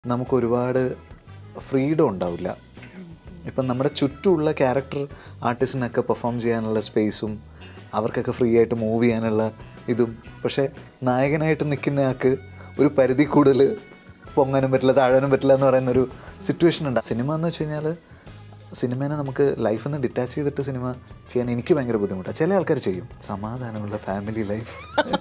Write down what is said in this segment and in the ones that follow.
നമുക്ക് ഒരുപാട് ഫ്രീഡം ഉണ്ടാവില്ല ഇപ്പം നമ്മുടെ ചുറ്റുമുള്ള ക്യാരക്ടർ ആർട്ടിസ്റ്റിനൊക്കെ പെർഫോം ചെയ്യാനുള്ള സ്പേസും അവർക്കൊക്കെ ഫ്രീ ആയിട്ട് മൂവ് ചെയ്യാനുള്ള ഇതും പക്ഷേ നായകനായിട്ട് നിൽക്കുന്ന ആൾക്ക് ഒരു പരിധി കൂടുതൽ പൊങ്ങാനും പറ്റില്ല താഴാനും പറ്റില്ല എന്ന് പറയുന്ന ഒരു സിറ്റുവേഷൻ ഉണ്ട് സിനിമ എന്ന് വെച്ച് കഴിഞ്ഞാൽ സിനിമേനെ നമുക്ക് ലൈഫിൽ നിന്ന് ഡിറ്റാച്ച് ചെയ്തിട്ട് സിനിമ ചെയ്യാൻ എനിക്ക് ഭയങ്കര ബുദ്ധിമുട്ടാണ് ചില ആൾക്കാർ ചെയ്യും സമാധാനമുള്ള ഫാമിലി ലൈഫ്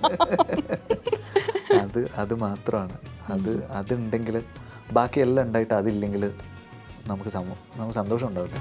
അത് അത് മാത്രമാണ് അത് അതുണ്ടെങ്കിൽ ബാക്കിയെല്ലാം ഉണ്ടായിട്ട് അതില്ലെങ്കിൽ നമുക്ക് സമ നമുക്ക് സന്തോഷം ഉണ്ടാവില്ല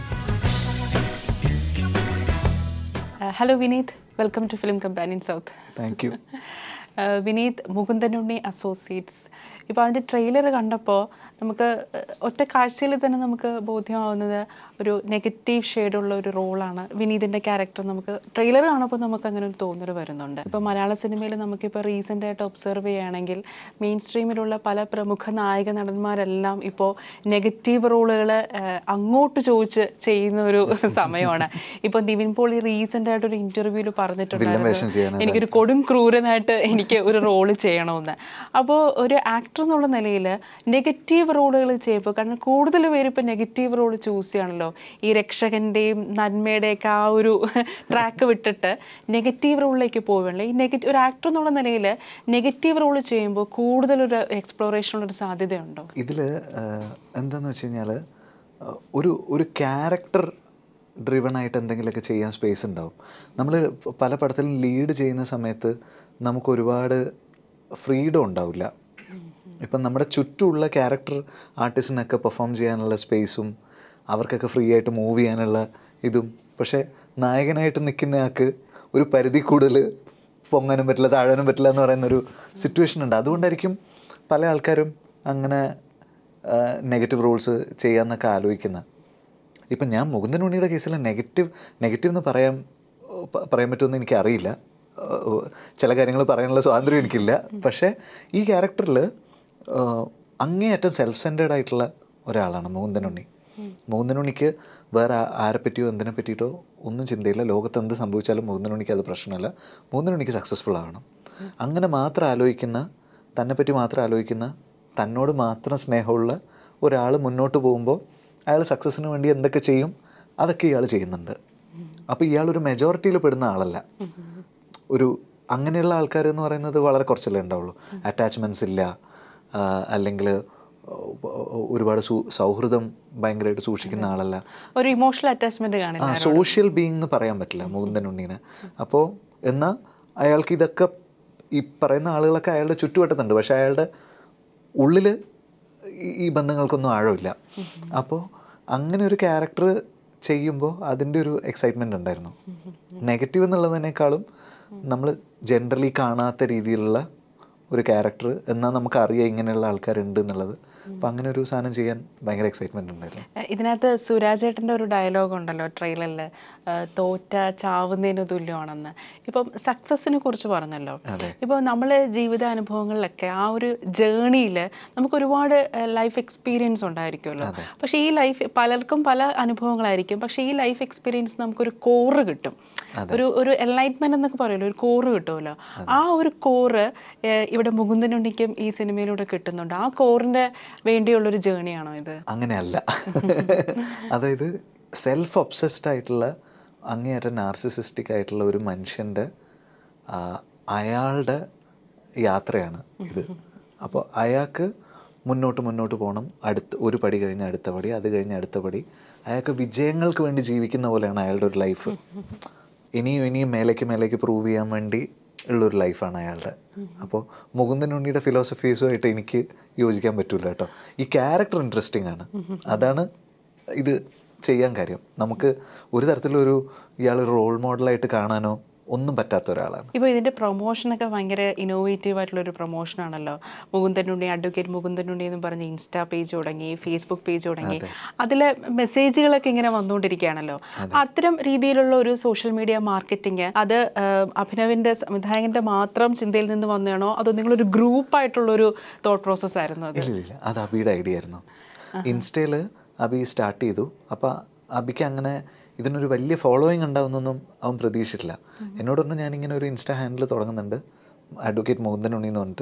hello Vineeth welcome to Film Companion South thank you Vineeth Mukundanunni Associates ഇപ്പോൾ അതിൻ്റെ ട്രെയിലർ കണ്ടപ്പോൾ നമുക്ക് ഏഹ്, ഒറ്റ കാഴ്ചയിൽ തന്നെ നമുക്ക് ബോധ്യമാവുന്നത് ഒരു നെഗറ്റീവ് ഷെയ്ഡുള്ള ഒരു റോളാണ് വിനീതിൻ്റെ ക്യാരക്ടർ നമുക്ക് ട്രെയിലർ കാണുമ്പോൾ നമുക്ക് അങ്ങനെ ഒരു തോന്നൽ വരുന്നുണ്ട് ഇപ്പോൾ മലയാള സിനിമയിൽ നമുക്കിപ്പോൾ റീസെൻ്റ് ആയിട്ട് ഒബ്സർവ് ചെയ്യുകയാണെങ്കിൽ മെയിൻ സ്ട്രീമിലുള്ള പല പ്രമുഖ നായക നടന്മാരെല്ലാം ഇപ്പോൾ നെഗറ്റീവ് റോളുകൾ അങ്ങോട്ട് ചോദിച്ച് ചെയ്യുന്ന ഒരു സമയമാണ് ഇപ്പോൾ നിവിൻ പോളി റീസെൻ്റ് ആയിട്ട് ഒരു ഇൻ്റർവ്യൂവിൽ വേഷം പറഞ്ഞിട്ടുണ്ടായിരുന്നു ചെയ്യാനാണ് എനിക്കൊരു കൊടും ക്രൂരനായിട്ട് എനിക്ക് ഒരു റോള് ചെയ്യണമെന്ന് അപ്പോൾ ഒരു ആക്ടർ എന്നുള്ള നിലയിൽ നെഗറ്റീവ് റോളുകൾ ചെയ്യുമ്പോൾ കാരണം കൂടുതൽ പേര് ഇപ്പോൾ നെഗറ്റീവ് റോൾ ചൂസ് ചെയ്യണമല്ലോ ഈ രക്ഷകൻ്റെയും നന്മയുടെയൊക്കെ ആ ഒരു ട്രാക്ക് വിട്ടിട്ട് നെഗറ്റീവ് റോളിലേക്ക് പോവുകയാണല്ലോ ഈ നെഗറ്റീവ് ഒരു ആക്ടർ എന്നുള്ള നിലയിൽ നെഗറ്റീവ് റോൾ ചെയ്യുമ്പോൾ കൂടുതലൊരു എക്സ്പ്ലോറേഷനുള്ളൊരു സാധ്യതയുണ്ടോ ഇതിൽ എന്താന്ന് വെച്ച് കഴിഞ്ഞാൽ ഒരു ഒരു ക്യാരക്ടർ ഡ്രിവൺ ആയിട്ട് എന്തെങ്കിലുമൊക്കെ ചെയ്യാൻ സ്പേസ് ഉണ്ടാവും നമ്മൾ പല പടത്തിലും ലീഡ് ചെയ്യുന്ന സമയത്ത് നമുക്ക് ഒരുപാട് ഫ്രീഡം ഉണ്ടാവില്ല ഇപ്പം നമ്മുടെ ചുറ്റുമുള്ള ക്യാരക്ടർ ആർട്ടിസ്റ്റിനൊക്കെ പെർഫോം ചെയ്യാനുള്ള സ്പേസും അവർക്കൊക്കെ ഫ്രീ ആയിട്ട് മൂവ് ചെയ്യാനുള്ള ഇതും പക്ഷേ നായകനായിട്ട് നിൽക്കുന്ന ആൾക്ക് ഒരു പരിധി കൂടുതൽ പൊങ്ങാനും പറ്റില്ല താഴാനും പറ്റില്ല എന്ന് പറയുന്ന ഒരു സിറ്റുവേഷൻ ഉണ്ട് അതുകൊണ്ടായിരിക്കും പല ആൾക്കാരും അങ്ങനെ നെഗറ്റീവ് റോൾസ് ചെയ്യാമെന്നൊക്കെ ആലോചിക്കുന്നത് ഇപ്പം ഞാൻ മുകുന്ദൻ ഉണ്ണിയുടെ കേസിൽ നെഗറ്റീവ് നെഗറ്റീവ് എന്ന് പറയാൻ പ- പറയാൻ പറ്റുമെന്ന് എനിക്കറിയില്ല ഏഹ് ചില കാര്യങ്ങൾ പറയാനുള്ള സ്വാതന്ത്ര്യം എനിക്കില്ല പക്ഷേ ഈ ക്യാരക്ടറിൽ അങ്ങേയറ്റം സെൽഫ് സെൻറ്റേഡ് ആയിട്ടുള്ള ഒരാളാണ് മുകുന്ദൻ ഉണ്ണി മുകുന്ദൻ ഉണ്ണിക്ക് വേറെ ആ- ആരെ പറ്റിയോ എന്തിനെ പറ്റിയിട്ടോ ഒന്നും ചിന്തയില്ല ലോകത്ത് എന്ത് സംഭവിച്ചാലും മുകുന്ദൻ ഉണ്ണിക്ക് അത് പ്രശ്നമല്ല മുകുന്ദൻ ഉണ്ണിക്ക് സക്സസ്ഫുൾ ആവണം അങ്ങനെ മാത്രം ആലോചിക്കുന്ന തന്നെപ്പറ്റി മാത്രം ആലോചിക്കുന്ന തന്നോട് മാത്രം സ്നേഹമുള്ള ഒരാൾ മുന്നോട്ട് പോകുമ്പോൾ അയാൾ സക്സസ്സിന് വേണ്ടി എന്തൊക്കെ ചെയ്യും അതൊക്കെ ഇയാൾ ചെയ്യുന്നുണ്ട് അപ്പോൾ ഇയാൾ ഒരു മെജോറിറ്റിയിൽ പെടുന്ന ആളല്ല ഒരു അങ്ങനെയുള്ള ആൾക്കാർ എന്ന് പറയുന്നത് വളരെ കുറച്ചല്ലേ ഉണ്ടാവുള്ളൂ അറ്റാച്ച്മെൻറ്റ്സ് ഇല്ല അല്ലെങ്കിൽ ഒരുപാട് സു സൗഹൃദം ഭയങ്കരമായിട്ട് സൂക്ഷിക്കുന്ന ആളല്ല ഒരു ഇമോഷണൽ അറ്റാച്ച്മെന്റ് കാണില്ല ആ സോഷ്യൽ ബീങ് എന്ന് പറയാൻ പറ്റില്ല മുകുന്ദൻ ഉണ്ണീനെ അപ്പോൾ എന്നാൽ അയാൾക്ക് ഇതൊക്കെ ഈ പറയുന്ന ആളുകളൊക്കെ അയാളുടെ ചുറ്റുവട്ടത്തുണ്ട് പക്ഷെ അയാളുടെ ഉള്ളിൽ ഈ ബന്ധങ്ങൾക്കൊന്നും ആഴമില്ല അപ്പോൾ അങ്ങനെ ഒരു ക്യാരക്ടർ ചെയ്യുമ്പോൾ അതിൻ്റെ ഒരു എക്സൈറ്റ്മെൻ്റ് ഉണ്ടായിരുന്നു നെഗറ്റീവ് എന്നുള്ളതിനേക്കാളും നമ്മൾ ജനറലി കാണാത്ത രീതിയിലുള്ള ഒരു ക്യാരക്ടർ എന്നാൽ നമുക്കറിയാം ഇങ്ങനെയുള്ള ആൾക്കാരുണ്ട് എന്നുള്ളത് അപ്പം അങ്ങനെ ഒരു സാധനം ചെയ്യാൻ ഭയങ്കര എക്സൈറ്റ്മെൻ്റ് ഉണ്ടായിരുന്നു ഏഹ് ഇതിനകത്ത് സുരാജേട്ടൻ്റെ ഒരു ഡയലോഗ് ഉണ്ടല്ലോ ട്രെയിലറിൽ തോറ്റ ചാവുന്നതിന് തുല്യമാണെന്ന് ഇപ്പം സക്സസ്സിനെ കുറിച്ച് പറഞ്ഞല്ലോ അതെ. ഇപ്പോൾ നമ്മൾ ജീവിതാനുഭവങ്ങളിലൊക്കെ ആ ഒരു ജേണിയിൽ നമുക്ക് ഒരുപാട് ലൈഫ് എക്സ്പീരിയൻസ് ഉണ്ടായിരിക്കുമല്ലോ പക്ഷേ ഈ ലൈഫ് പലർക്കും പല അനുഭവങ്ങളായിരിക്കും പക്ഷേ ഈ ലൈഫ് എക്സ്പീരിയൻസ് നമുക്കൊരു കോറ് കിട്ടും ഒരു ഒരു എൻലൈറ്റ്മെന്റ് എന്നൊക്കെ പറയുമല്ലോ ഒരു കോറ് കിട്ടുമല്ലോ ആ ഒരു കോറ് ഇവിടെ മുകുന്ദനുണ്ണിക്കും ഈ സിനിമയിലൂടെ കിട്ടുന്നുണ്ട് ആ കോറിന്റെ വേണ്ടിയുള്ളൊരു ജേണിയാണോ ഇത് അങ്ങനെയല്ല അതായത് സെൽഫ് ഒബ്സസ്ഡ് ആയിട്ടുള്ള അങ്ങേയറ്റം നാർസിസിസ്റ്റിക് ആയിട്ടുള്ള ഒരു മനുഷ്യൻ്റെ ആ, അയാളുടെ യാത്രയാണ് ഇത് അപ്പോൾ അയാൾക്ക് മുന്നോട്ട് മുന്നോട്ട് പോകണം അടുത്ത ഒരു പടി കഴിഞ്ഞ് അടുത്ത പടി അത് കഴിഞ്ഞ് അടുത്ത പടി അയാൾക്ക് വിജയങ്ങൾക്ക് വേണ്ടി ജീവിക്കുന്ന പോലെയാണ് അയാളുടെ ഒരു ലൈഫ് ഇനിയും ഇനിയും മേലേക്ക് മേലേക്ക് പ്രൂവ് ചെയ്യാൻ വേണ്ടി ഉള്ളൊരു ലൈഫാണ് അയാളുടെ അപ്പോൾ മുകുന്ദൻ ഉണ്ണിയുടെ ഫിലോസഫീസുമായിട്ട് എനിക്ക് യോജിക്കാൻ പറ്റൂല കേട്ടോ ഈ ക്യാരക്ടർ ഇൻട്രസ്റ്റിംഗ് ആണ് അതാണ് ഇത് ചെയ്യാൻ കാര്യം നമുക്ക് ഒരു തരത്തിലൊരു ഇയാൾ റോൾ മോഡലായിട്ട് കാണാനോ ഒന്നും പറ്റാത്ത ഒരാളാണ് ഇപ്പോൾ ഇതിൻ്റെ പ്രൊമോഷനൊക്കെ ഭയങ്കര ഇന്നോവേറ്റീവ് ആയിട്ടുള്ള ഒരു പ്രൊമോഷനാണല്ലോ മുകുന്ദനുണ്ണി അഡ്വക്കേറ്റ് മുകുന്ദനുണ്ണി എന്ന് പറഞ്ഞ് ഇൻസ്റ്റാ പേജ് തുടങ്ങി ഫേസ്ബുക്ക് പേജ് തുടങ്ങി അതിൽ മെസ്സേജുകളൊക്കെ ഇങ്ങനെ വന്നുകൊണ്ടിരിക്കുകയാണല്ലോ അത്തരം രീതിയിലുള്ള ഒരു സോഷ്യൽ മീഡിയ മാർക്കറ്റിംഗ് അത് ആഹ്, അഭിനവിൻ്റെ സംവിധായകൻ്റെ മാത്രം ചിന്തയിൽ നിന്ന് വന്നതാണോ അതോ നിങ്ങളൊരു ഗ്രൂപ്പായിട്ടുള്ളൊരു തോട്ട് പ്രോസസ് ആയിരുന്നു അത് ഇല്ല ഇല്ല അത് അബിയുടെ ഐഡിയ ആയിരുന്നു ഇൻസ്റ്റയിൽ അബി സ്റ്റാർട്ട് ചെയ്തു അപ്പോൾ അബിക്ക് അങ്ങനെ ഇതിനൊരു വലിയ ഫോളോയിങ് ഉണ്ടാവുന്നൊന്നും അവൻ പ്രതീക്ഷിച്ചിട്ടില്ല എന്നോട് പറഞ്ഞു ഞാനിങ്ങനെ ഒരു ഇൻസ്റ്റാ ഹാൻഡിൽ തുടങ്ങുന്നുണ്ട് അഡ്വക്കേറ്റ് മുകുന്ദൻ ഉണ്ണി എന്ന് പറഞ്ഞിട്ട്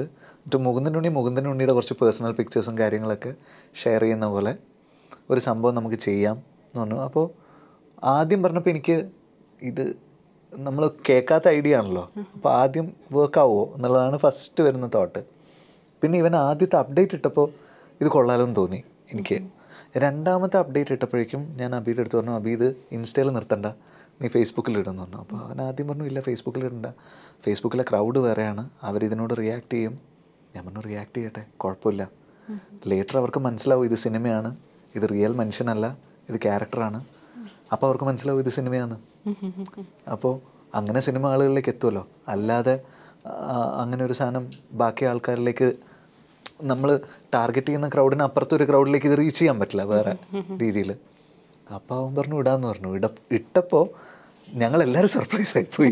എന്നിട്ട് മുകുന്ദൻ ഉണ്ണി മുകുന്ദൻ ഉണ്ണിയുടെ കുറച്ച് പേഴ്സണൽ പിക്ചേഴ്സും കാര്യങ്ങളൊക്കെ ഷെയർ ചെയ്യുന്ന പോലെ ഒരു സംഭവം നമുക്ക് ചെയ്യാം എന്ന് പറഞ്ഞു അപ്പോൾ ആദ്യം പറഞ്ഞപ്പോൾ എനിക്ക് ഇത് നമ്മൾ കേൾക്കാത്ത ഐഡിയ ആണല്ലോ അപ്പോൾ ആദ്യം വർക്ക് ആവുമോ എന്നുള്ളതാണ് ഫസ്റ്റ് വരുന്ന തോട്ട് പിന്നെ ഇവൻ ആദ്യത്തെ അപ്ഡേറ്റ് ഇട്ടപ്പോൾ ഇത് കൊള്ളാലോ എന്ന് തോന്നി എനിക്ക് രണ്ടാമത്തെ അപ്ഡേറ്റ് ഇട്ടപ്പോഴേക്കും ഞാൻ അബിയുടെ അടുത്ത് പറഞ്ഞു അബി ഇത് ഇൻസ്റ്റയിൽ നിർത്തണ്ട നീ ഫേസ്ബുക്കിൽ ഇടുന്നു പറഞ്ഞു അപ്പോൾ അവൻ ആദ്യം പറഞ്ഞു ഇല്ല ഫേസ്ബുക്കിൽ ഇടണ്ട ഫേസ്ബുക്കിലെ ക്രൗഡ് വേറെയാണ് അവരിതിനോട് റിയാക്ട് ചെയ്യും ഞാൻ പറഞ്ഞു റിയാക്ട് ചെയ്യട്ടെ കുഴപ്പമില്ല ലേറ്റർ അവർക്ക് മനസ്സിലാവും ഇത് സിനിമയാണ് ഇത് റിയൽ മനുഷ്യനല്ല ഇത് ക്യാരക്ടറാണ് അപ്പോൾ അവർക്ക് മനസ്സിലാവും ഇത് സിനിമയാണ് അപ്പോൾ അങ്ങനെ സിനിമ ആളുകളിലേക്ക് എത്തുമല്ലോ അല്ലാതെ ആ, അങ്ങനെ ഒരു സാധനം ബാക്കി ആൾക്കാരിലേക്ക് നമ്മൾ ടാർഗറ്റ് ചെയ്യുന്ന ക്രൗഡിന് അപ്പുറത്തെ ഒരു ക്രൗഡിലേക്ക് ഇത് റീച്ച് ചെയ്യാൻ പറ്റില്ല വേറെ രീതിയിൽ അപ്പോൾ അവൻ പറഞ്ഞു ഇടാന്ന് പറഞ്ഞു ഇട ഇട്ടപ്പോൾ ഞങ്ങൾ എല്ലാവരും സർപ്രൈസ് ആയിപ്പോയി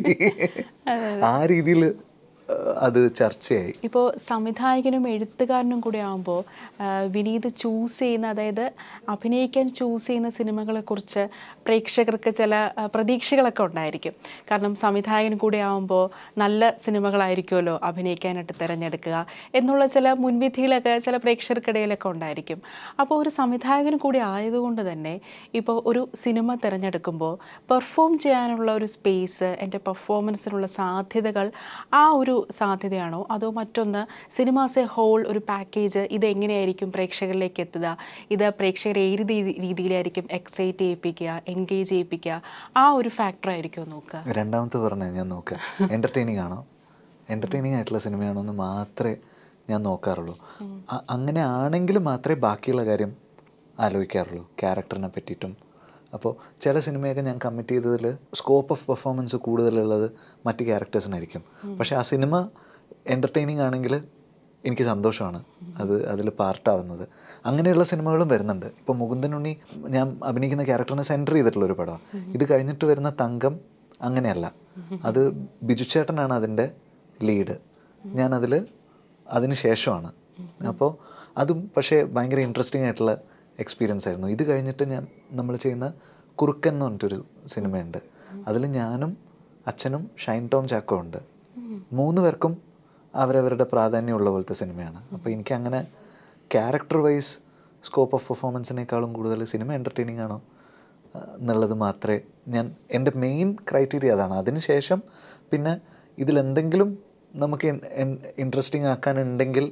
ആ രീതിയിൽ അത് ചർച്ചയായി ഇപ്പോൾ സംവിധായകനും എഴുത്തുകാരനും കൂടി ആകുമ്പോൾ വിനീത് ചൂസ് ചെയ്യുന്ന അതായത് അഭിനയിക്കാൻ ചൂസ് ചെയ്യുന്ന സിനിമകളെക്കുറിച്ച് പ്രേക്ഷകർക്ക് ചില ആ, പ്രതീക്ഷകളൊക്കെ ഉണ്ടായിരിക്കും കാരണം സംവിധായകനും കൂടി ആകുമ്പോൾ നല്ല സിനിമകളായിരിക്കുമല്ലോ അഭിനയിക്കാനായിട്ട് തിരഞ്ഞെടുക്കുക എന്നുള്ള ചില മുൻവിധികളൊക്കെ ചില പ്രേക്ഷകർക്കിടയിലൊക്കെ ഉണ്ടായിരിക്കും അപ്പോൾ ഒരു സംവിധായകനും കൂടി ആയതുകൊണ്ട് തന്നെ ഇപ്പോൾ ഒരു സിനിമ തിരഞ്ഞെടുക്കുമ്പോൾ പെർഫോം ചെയ്യാനുള്ള ഒരു സ്പേസ് എൻ്റെ പെർഫോമൻസിനുള്ള സാധ്യതകൾ ആ ഒരു സാധ്യതയാണോ അതോ മറ്റൊന്ന് സിനിമാസ് എ ഹോൾ ഒരു പാക്കേജ് ഇത് എങ്ങനെയായിരിക്കും പ്രേക്ഷകരിലേക്ക് എത്തുക ഇത് പ്രേക്ഷകരെ ഏത് രീതി- രീതിയിലായിരിക്കും എക്സൈറ്റ് ചെയ്യിപ്പിക്കുക എൻഗേജ് ചെയ്യിപ്പിക്കുക ആ ഒരു ഫാക്ടർ ആയിരിക്കും നോക്കുക രണ്ടാമത്തെ പറഞ്ഞത് ഞാൻ നോക്കുക എൻ്റർടൈനിങ് ആണോ എൻ്റർടൈനിങ് ആയിട്ടുള്ള സിനിമയാണോ എന്ന് മാത്രമേ ഞാൻ നോക്കാറുള്ളൂ അ- അങ്ങനെ ആണെങ്കിൽ മാത്രമേ ബാക്കിയുള്ള കാര്യം ആലോചിക്കാറുള്ളൂ ക്യാരക്ടറിനെ പറ്റിയിട്ടും അപ്പോൾ ചില സിനിമയൊക്കെ ഞാൻ കമ്മിറ്റ് ചെയ്തതിൽ സ്കോപ്പ് ഓഫ് പെർഫോമൻസ് കൂടുതലുള്ളത് മറ്റ് ക്യാരക്ടേഴ്സിനായിരിക്കും പക്ഷേ ആ സിനിമ എൻ്റർടൈനിങ് ആണെങ്കിൽ എനിക്ക് സന്തോഷമാണ് അത് അതിൽ പാർട്ടാവുന്നത് അങ്ങനെയുള്ള സിനിമകളും വരുന്നുണ്ട് ഇപ്പോൾ മുകുന്ദൻ ഉണ്ണി ഞാൻ അഭിനയിക്കുന്ന ക്യാരക്ടറിനെ സെൻറ്റർ ചെയ്തിട്ടുള്ള ഒരു പടമാണ് ഇത് കഴിഞ്ഞിട്ട് വരുന്ന തങ്കം അങ്ങനെയല്ല അത് ബിജു ചേട്ടനാണ് അതിൻ്റെ ലീഡ് ഞാൻ അതിൽ അതിന് ശേഷമാണ് അപ്പോൾ അതും പക്ഷേ ഭയങ്കര ഇൻട്രസ്റ്റിംഗ് ആയിട്ടുള്ള എക്സ്പീരിയൻസ് ആയിരുന്നു ഇത് കഴിഞ്ഞിട്ട് ഞാൻ നമ്മൾ ചെയ്യുന്ന കുറുക്കൻ എന്ന് പറഞ്ഞിട്ടൊരു സിനിമയുണ്ട് അതിൽ ഞാനും അച്ഛനും ഷൈൻ ടോം ചാക്കോ ഉണ്ട് മൂന്ന് പേർക്കും അവരവരുടെ പ്രാധാന്യമുള്ള പോലത്തെ സിനിമയാണ് അപ്പോൾ എനിക്ക് അങ്ങനെ ക്യാരക്ടർ വൈസ് സ്കോപ്പ് ഓഫ് പെർഫോമൻസിനേക്കാളും കൂടുതൽ സിനിമ എൻ്റർടൈനിങ് ആണോ ആ, എന്നുള്ളത് മാത്രമേ ഞാൻ എൻ്റെ മെയിൻ ക്രൈറ്റീരിയ അതാണ് അതിനുശേഷം പിന്നെ ഇതിലെന്തെങ്കിലും നമുക്ക് ഇൻട്രസ്റ്റിംഗ് ആക്കാനുണ്ടെങ്കിൽ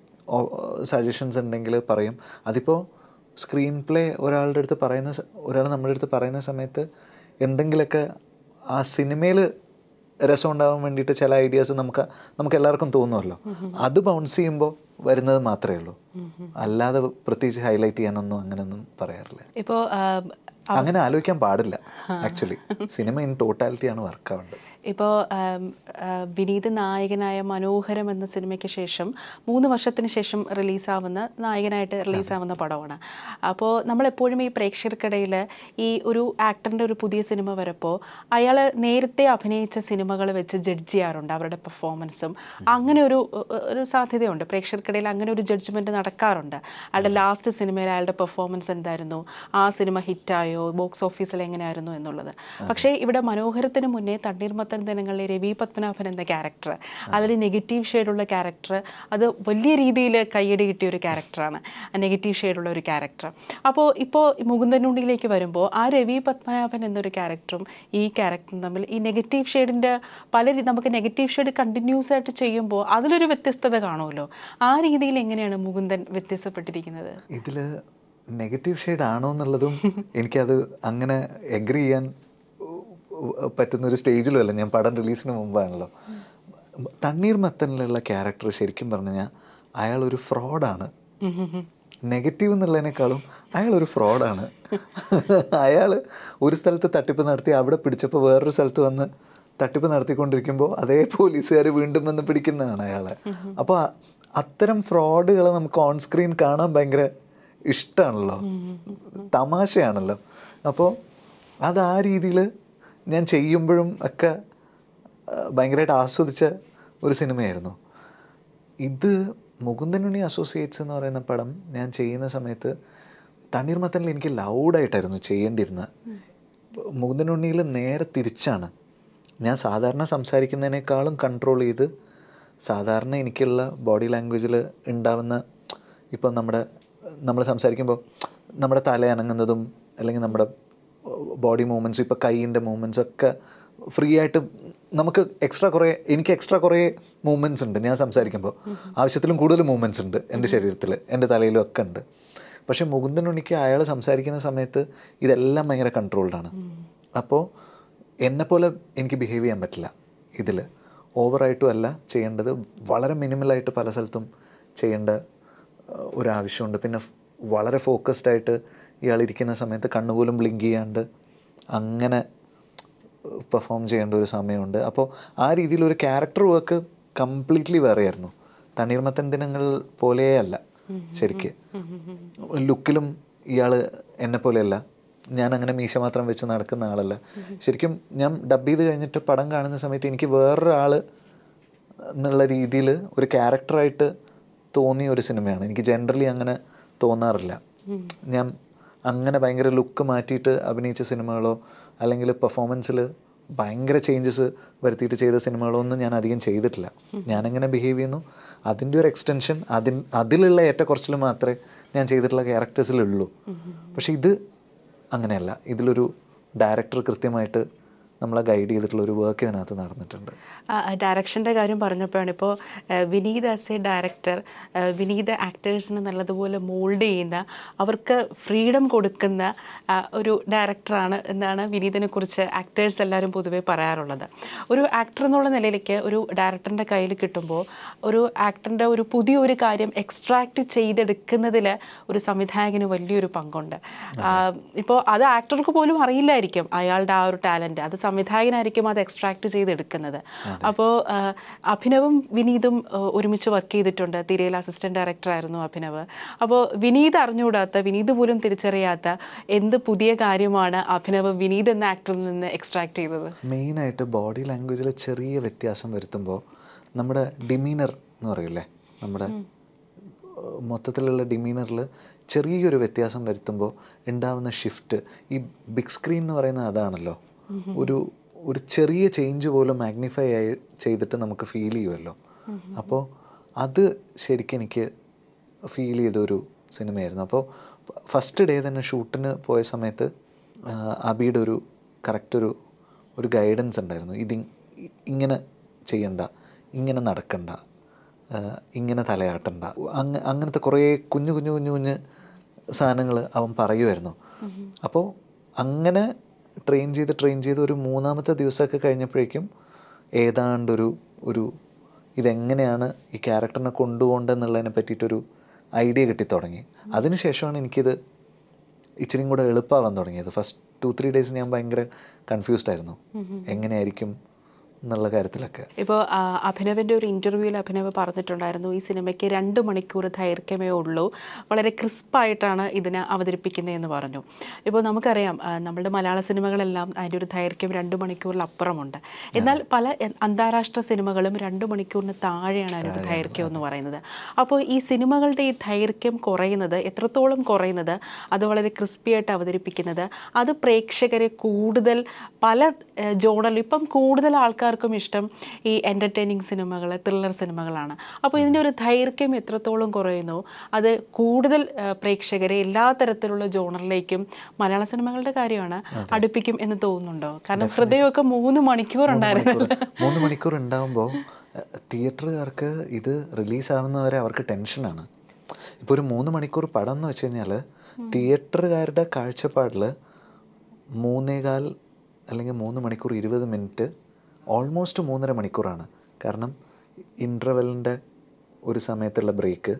സജഷൻസ് ഉണ്ടെങ്കിൽ പറയും അതിപ്പോൾ സ്ക്രീൻ പ്ലേ ഒരാളുടെ അടുത്ത് പറയുന്ന സ- ഒരാൾ നമ്മുടെ അടുത്ത് പറയുന്ന സമയത്ത് എന്തെങ്കിലുമൊക്കെ ആ സിനിമയിൽ രസം ഉണ്ടാവാൻ വേണ്ടിയിട്ട് ചില ഐഡിയാസ് നമുക്ക് നമുക്ക് എല്ലാവർക്കും തോന്നുമല്ലോ അത് ബൗൺസ് ചെയ്യുമ്പോൾ വരുന്നത് മാത്രമേ ഉള്ളൂ അല്ലാതെ പ്രത്യേകിച്ച് ഹൈലൈറ്റ് ചെയ്യാനൊന്നും അങ്ങനെയൊന്നും പറയാറില്ല ഇപ്പോൾ അങ്ങനെ ആലോചിക്കാൻ പാടില്ല ആക്ച്വലി സിനിമ ഇൻ ടോട്ടാലിറ്റിയാണ് വർക്ക് ആവേണ്ടത് ഇപ്പോൾ വിനീത് നായകനായ മനോഹരം എന്ന സിനിമയ്ക്ക് ശേഷം മൂന്ന് വർഷത്തിന് ശേഷം റിലീസാവുന്ന നായകനായിട്ട് റിലീസാവുന്ന പടമാണ് അപ്പോൾ നമ്മളെപ്പോഴും ഈ പ്രേക്ഷകർക്കിടയിൽ ഈ ഒരു ആക്ടറിൻ്റെ ഒരു പുതിയ സിനിമ വരുമ്പോൾ അയാൾ നേരത്തെ അഭിനയിച്ച സിനിമകൾ വെച്ച് ജഡ്ജ് ചെയ്യാറുണ്ട് അവരുടെ പെർഫോമൻസും അങ്ങനെ ഒരു ഒരു സാധ്യതയുണ്ട് പ്രേക്ഷകർക്കിടയിൽ അങ്ങനെ ഒരു ജഡ്ജ്മെൻറ്റ് നടക്കാറുണ്ട് അയാളുടെ ലാസ്റ്റ് സിനിമയിൽ അയാളുടെ പെർഫോമൻസ് എന്തായിരുന്നു ആ സിനിമ ഹിറ്റായോ ബോക്സ് ഓഫീസിൽ എങ്ങനെയായിരുന്നു എന്നുള്ളത് പക്ഷേ ഇവിടെ മനോഹരത്തിന് മുന്നേ തണ്ണീർമത്തൻ ദിനങ്ങളിലെ രവി പത്മനാഭൻ എന്ന ക്യാരക്ടർ അതിൽ നെഗറ്റീവ് ഷെയ്ഡുള്ള ക്യാരക്ടർ അത് വലിയ രീതിയിൽ കയ്യടി കിട്ടിയ ഒരു ക്യാരക്ടറാണ് നെഗറ്റീവ് ഷെയ്ഡുള്ള ഒരു ക്യാരക്ടർ അപ്പോൾ ഇപ്പോൾ മുകുന്ദനുണ്ടിയിലേക്ക് വരുമ്പോൾ ആ രവി പത്മനാഭൻ എന്നൊരു ക്യാരക്ടറും ഈ ക്യാരക്ടറും തമ്മിൽ ഈ നെഗറ്റീവ് ഷെയ്ഡിൻ്റെ പല രീ- നമുക്ക് നെഗറ്റീവ് ഷെയ്ഡ് കണ്ടിന്യൂസ് ആയിട്ട് ചെയ്യുമ്പോൾ അതിലൊരു വ്യത്യസ്തത കാണുമല്ലോ ആ രീതിയിൽ എങ്ങനെയാണ് മുകുന്ദൻ വ്യത്യസ്തപ്പെട്ടിരിക്കുന്നത് ഇതിൽ നെഗറ്റീവ് ഷെയ്ഡ് ആണോ എന്നുള്ളതും എനിക്കത് അങ്ങനെ എഗ്രി ചെയ്യാൻ ഉ- പറ്റുന്ന ഒരു സ്റ്റേജിലും അല്ല ഞാൻ പടം റിലീസിന് മുമ്പാണല്ലോ തണ്ണീർ മത്തനിലുള്ള ക്യാരക്ടർ ശരിക്കും പറഞ്ഞു കഴിഞ്ഞാൽ അയാൾ ഒരു ഫ്രോഡാണ് നെഗറ്റീവ് എന്നുള്ളതിനേക്കാളും അയാൾ ഒരു ഫ്രോഡാണ് അയാൾ ഒരു സ്ഥലത്ത് തട്ടിപ്പ് നടത്തി അവിടെ പിടിച്ചപ്പോൾ വേറൊരു സ്ഥലത്ത് വന്ന് തട്ടിപ്പ് നടത്തിക്കൊണ്ടിരിക്കുമ്പോൾ അതേ പോലീസുകാർ വീണ്ടും വന്ന് പിടിക്കുന്നതാണ് അയാളെ അപ്പോൾ അ- അത്തരം ഫ്രോഡുകളെ നമുക്ക് ഓൺ സ്ക്രീൻ കാണാൻ ഭയങ്കര ഇഷ്ടമാണല്ലോ തമാശയാണല്ലോ അപ്പോൾ അത് ആ രീതിയിൽ ഞാൻ ചെയ്യുമ്പോഴും ഒക്കെ ആ, ഭയങ്കരമായിട്ട് ആസ്വദിച്ച ഒരു സിനിമയായിരുന്നു ഇത് മുകുന്ദനുണ്ണി അസോസിയേറ്റ്സ് എന്ന് പറയുന്ന പടം ഞാൻ ചെയ്യുന്ന സമയത്ത് തണ്ണീർമത്തനിൽ എനിക്ക് ലൗഡായിട്ടായിരുന്നു ചെയ്യേണ്ടിയിരുന്നത് മുകുന്ദനുണ്ണിയിൽ നേരെ തിരിച്ചാണ് ഞാൻ സാധാരണ സംസാരിക്കുന്നതിനേക്കാളും കൺട്രോൾ ചെയ്ത് സാധാരണ എനിക്കുള്ള ബോഡി ലാംഗ്വേജിൽ ഉണ്ടാവുന്ന ഇപ്പം നമ്മുടെ നമ്മൾ സംസാരിക്കുമ്പോൾ നമ്മുടെ തല അനങ്ങുന്നതും അല്ലെങ്കിൽ നമ്മുടെ ബോഡി മൂവ്മെൻറ്റ്സ് ഇപ്പോൾ കൈയിൻ്റെ മൂവ്മെൻറ്റ്സ് ഒക്കെ ഫ്രീ ആയിട്ട് നമുക്ക് എക്സ്ട്രാ കുറേ എനിക്ക് എക്സ്ട്രാ കുറേ മൂവ്മെൻറ്റ്സ് ഉണ്ട് ഞാൻ സംസാരിക്കുമ്പോൾ ആവശ്യത്തിലും കൂടുതൽ മൂവ്മെൻറ്റ്സ് ഉണ്ട് എൻ്റെ ശരീരത്തിൽ എൻ്റെ തലയിലും ഒക്കെ ഉണ്ട് പക്ഷേ മുകുന്ദൻ ഉണ്ണിക്ക് അയാൾ സംസാരിക്കുന്ന സമയത്ത് ഇതെല്ലാം ഭയങ്കര കൺട്രോൾഡാണ് അപ്പോൾ എന്നെപ്പോലെ എനിക്ക് ബിഹേവ് ചെയ്യാൻ പറ്റില്ല ഇതിൽ ഓവറായിട്ടും അല്ല ചെയ്യേണ്ടത് വളരെ മിനിമലായിട്ട് പല സ്ഥലത്തും ചെയ്യേണ്ട ഏഹ്, ഒരു ആവശ്യമുണ്ട് പിന്നെ ഫ്- വളരെ ഫോക്കസ്ഡ് ആയിട്ട് ഇയാൾ ഇരിക്കുന്ന സമയത്ത് കണ്ണുപോലും ബ്ലിങ്ക് ചെയ്യാണ്ട് അങ്ങനെ പെർഫോം ചെയ്യേണ്ട ഒരു സമയമുണ്ട് അപ്പോൾ ആ രീതിയിൽ ഒരു ക്യാരക്ടർ വർക്ക് കംപ്ലീറ്റ്ലി വേറെയായിരുന്നു തണ്ണീർമത്തൻ ദിനങ്ങൾ പോലെയല്ല ശരിക്ക് ലുക്കിലും ഇയാൾ എന്നെ പോലെയല്ല ഞാൻ അങ്ങനെ മീശ മാത്രം വെച്ച് നടക്കുന്ന ആളല്ല ശരിക്കും ഞാൻ ഡബ് ചെയ്ത് കഴിഞ്ഞിട്ട് പടം കാണുന്ന സമയത്ത് എനിക്ക് വേറൊരാൾ എന്നുള്ള രീതിയിൽ ഒരു ക്യാരക്ടറായിട്ട് തോന്നിയ ഒരു സിനിമയാണ് എനിക്ക് ജനറലി അങ്ങനെ തോന്നാറില്ല ഞാൻ അങ്ങനെ ഭയങ്കര ലുക്ക് മാറ്റിയിട്ട് അഭിനയിച്ച സിനിമകളോ അല്ലെങ്കിൽ പെർഫോമൻസിൽ ഭയങ്കര ചേഞ്ചസ് വരുത്തിയിട്ട് ചെയ്ത സിനിമകളോ ഒന്നും ഞാൻ അധികം ചെയ്തിട്ടില്ല ഞാനെങ്ങനെ ബിഹേവ് ചെയ്യുന്നു അതിൻ്റെ ഒരു എക്സ്റ്റൻഷൻ അതിൻ അതിലുള്ള ഏറ്റക്കുറച്ചിൽ മാത്രമേ ഞാൻ ചെയ്തിട്ടുള്ള ക്യാരക്ടേഴ്സിലുള്ളൂ പക്ഷെ ഇത് അങ്ങനെയല്ല ഇതിലൊരു ഡയറക്ടർ കൃത്യമായിട്ട് നമ്മളെ ഗൈഡ് ചെയ്തിട്ടുള്ള ഒരു വർക്ക് ഇതിനകത്ത് നടന്നിട്ടുണ്ട് ഡയറക്ഷൻ്റെ കാര്യം പറഞ്ഞപ്പോഴാണ് ഇപ്പോൾ Vineeth as a director Vineeth ആക്ടേഴ്സിനെ നല്ലതുപോലെ മോൾഡ് ചെയ്യുന്ന അവർക്ക് ഫ്രീഡം കൊടുക്കുന്ന ആ, ഒരു ഡയറക്ടറാണ് എന്നാണ് വിനീതിനെ കുറിച്ച് ആക്ടേഴ്സ് എല്ലാവരും പൊതുവേ പറയാറുള്ളത് ഒരു ആക്ടർ എന്നുള്ള നിലയിലേക്ക് ഒരു ഡയറക്ടറിൻ്റെ കയ്യിൽ കിട്ടുമ്പോൾ ഒരു ആക്ടറിൻ്റെ ഒരു പുതിയൊരു കാര്യം എക്സ്ട്രാക്ട് ചെയ്തെടുക്കുന്നതിൽ ഒരു സംവിധായകന് വലിയൊരു പങ്കുണ്ട് ഇപ്പോൾ അത് ആക്ടർക്ക് പോലും അറിയില്ലായിരിക്കും അയാളുടെ ആ ഒരു ടാലൻറ്റ് അത് സംവിധായകനായിരിക്കും അത് എക്സ്ട്രാക്ട് ചെയ്തെടുക്കുന്നത് അപ്പോൾ അഭിനവും വിനീതും ആ, ഒരുമിച്ച് വർക്ക് ചെയ്തിട്ടുണ്ട് തിരയിൽ അസിസ്റ്റന്റ് ഡയറക്ടർ ആയിരുന്നു അഭിനവ് അപ്പോൾ വിനീത് അറിഞ്ഞുകൂടാത്ത വിനീത് പോലും തിരിച്ചറിയാത്ത എന്ത് പുതിയ കാര്യമാണ് അഭിനവ് വിനീത് എന്ന ആക്ടറിൽ നിന്ന് എക്സ്ട്രാക്ട് ചെയ്തത് മെയിനായിട്ട് ബോഡി ലാംഗ്വേജിൽ ചെറിയ വ്യത്യാസം വരുത്തുമ്പോൾ നമ്മുടെ ഡിമീനർ എന്ന് പറയില്ലേ നമ്മുടെ ഏഹ്, മൊത്തത്തിലുള്ള ഡിമീനറിൽ ചെറിയൊരു വ്യത്യാസം വരുത്തുമ്പോൾ ഉണ്ടാവുന്ന ഷിഫ്റ്റ് ഈ ബിഗ് സ്ക്രീൻ എന്ന് പറയുന്നത് അതാണല്ലോ ഒരു ഒരു ചെറിയ ചേഞ്ച് പോലും മാഗ്നിഫൈ ആയി ചെയ്തിട്ട് നമുക്ക് ഫീൽ ചെയ്യുമല്ലോ അപ്പോൾ അത് ശരിക്കും എനിക്ക് ഫീൽ ചെയ്തൊരു സിനിമയായിരുന്നു അപ്പോൾ ഫസ്റ്റ് ഡേ തന്നെ ഷൂട്ടിന് പോയ സമയത്ത് ആ, അബിയുടെ ഒരു കറക്റ്റ് ഒരു ഒരു ഗൈഡൻസ് ഉണ്ടായിരുന്നു ഇത് ഇങ്ങനെ ചെയ്യണ്ട ഇങ്ങനെ നടക്കണ്ട ആ, ഇങ്ങനെ തലയാട്ടണ്ട അങ്ങ അങ്ങനത്തെ കുറേ കുഞ്ഞു കുഞ്ഞു കുഞ്ഞു കുഞ്ഞ് സാധനങ്ങൾ അവൻ പറയുമായിരുന്നു അപ്പോൾ അങ്ങനെ ട്രെയിൻ ചെയ്ത് ട്രെയിൻ ചെയ്ത് ഒരു മൂന്നാമത്തെ ദിവസമൊക്കെ കഴിഞ്ഞപ്പോഴേക്കും ഏതാണ്ടൊരു ഒരു ഇതെങ്ങനെയാണ് ഈ ക്യാരക്ടറിനെ കൊണ്ടുപോകേണ്ടതെന്നുള്ളതിനെ പറ്റിയിട്ടൊരു ഐഡിയ കിട്ടി തുടങ്ങി അതിനുശേഷമാണ് എനിക്കിത് ഇച്ചിരിയും കൂടെ എളുപ്പമാവാൻ തുടങ്ങിയത് ഫസ്റ്റ് ടു ത്രീ ഡേയ്സ് ഞാൻ ഭയങ്കര കൺഫ്യൂസ്ഡ് ആയിരുന്നു എങ്ങനെയായിരിക്കും എന്നുള്ള കാര്യത്തിലൊക്കെ ഇപ്പോൾ അഭിനവിൻ്റെ ഒരു ഇൻ്റർവ്യൂവിൽ അഭിനവ് പറഞ്ഞിട്ടുണ്ടായിരുന്നു ഈ സിനിമയ്ക്ക് രണ്ട് മണിക്കൂർ ദൈർഘ്യമേ ഉള്ളൂ വളരെ ക്രിസ്പായിട്ടാണ് ഇതിനെ അവതരിപ്പിക്കുന്നതെന്ന് പറഞ്ഞു ഇപ്പോൾ നമുക്കറിയാം ആ, നമ്മുടെ മലയാള സിനിമകളെല്ലാം അതിൻ്റെ ഒരു ദൈർഘ്യം രണ്ട് മണിക്കൂറിലപ്പുറമുണ്ട് എന്നാൽ പല എ- അന്താരാഷ്ട്ര സിനിമകളും രണ്ട് മണിക്കൂറിന് താഴെയാണ് അതിൻ്റെ ഒരു ദൈർഘ്യം എന്ന് പറയുന്നത് അപ്പോൾ ഈ സിനിമകളുടെ ഈ ദൈർഘ്യം കുറയുന്നത് എത്രത്തോളം കുറയുന്നത് അത് വളരെ ക്രിസ്പിയായിട്ട് അവതരിപ്പിക്കുന്നത് അത് പ്രേക്ഷകരെ കൂടുതൽ പല ജോണൽ ഇപ്പം കൂടുതൽ ആൾക്കാർക്കും ഇഷ്ടം ഈ എൻ്റർടൈനിങ് സിനിമകൾ ത്രില്ലർ സിനിമകളാണ് അപ്പോൾ ഇതിൻ്റെ ഒരു ദൈർഘ്യം എത്രത്തോളം കുറയുന്നു അത് കൂടുതൽ ആ, പ്രേക്ഷകരെ എല്ലാ തരത്തിലുള്ള ജോണറിലേക്കും മലയാള സിനിമകളുടെ കാര്യമാണ് അടുപ്പിക്കും എന്ന് തോന്നുന്നുണ്ടോ കാരണം ഹൃദയമൊക്കെ മൂന്ന് മണിക്കൂർ ഉണ്ടായിരുന്നു മൂന്ന് മണിക്കൂർ ഉണ്ടാകുമ്പോൾ തിയേറ്ററുകാർക്ക് ഇത് റിലീസാവുന്നവരെ അവർക്ക് ടെൻഷനാണ് ഇപ്പോൾ ഒരു മൂന്ന് മണിക്കൂർ പടം എന്ന് വെച്ച് കഴിഞ്ഞാൽ തിയേറ്ററുകാരുടെ കാഴ്ചപ്പാടിൽ മൂന്നേകാൽ അല്ലെങ്കിൽ മൂന്ന് മണിക്കൂർ ഇരുപത് മിനിറ്റ് ഓൾമോസ്റ്റ് മൂന്നര മണിക്കൂറാണ് കാരണം ഇൻ്റർവെല്ലിൻ്റെ ഒരു സമയത്തുള്ള ബ്രേക്ക്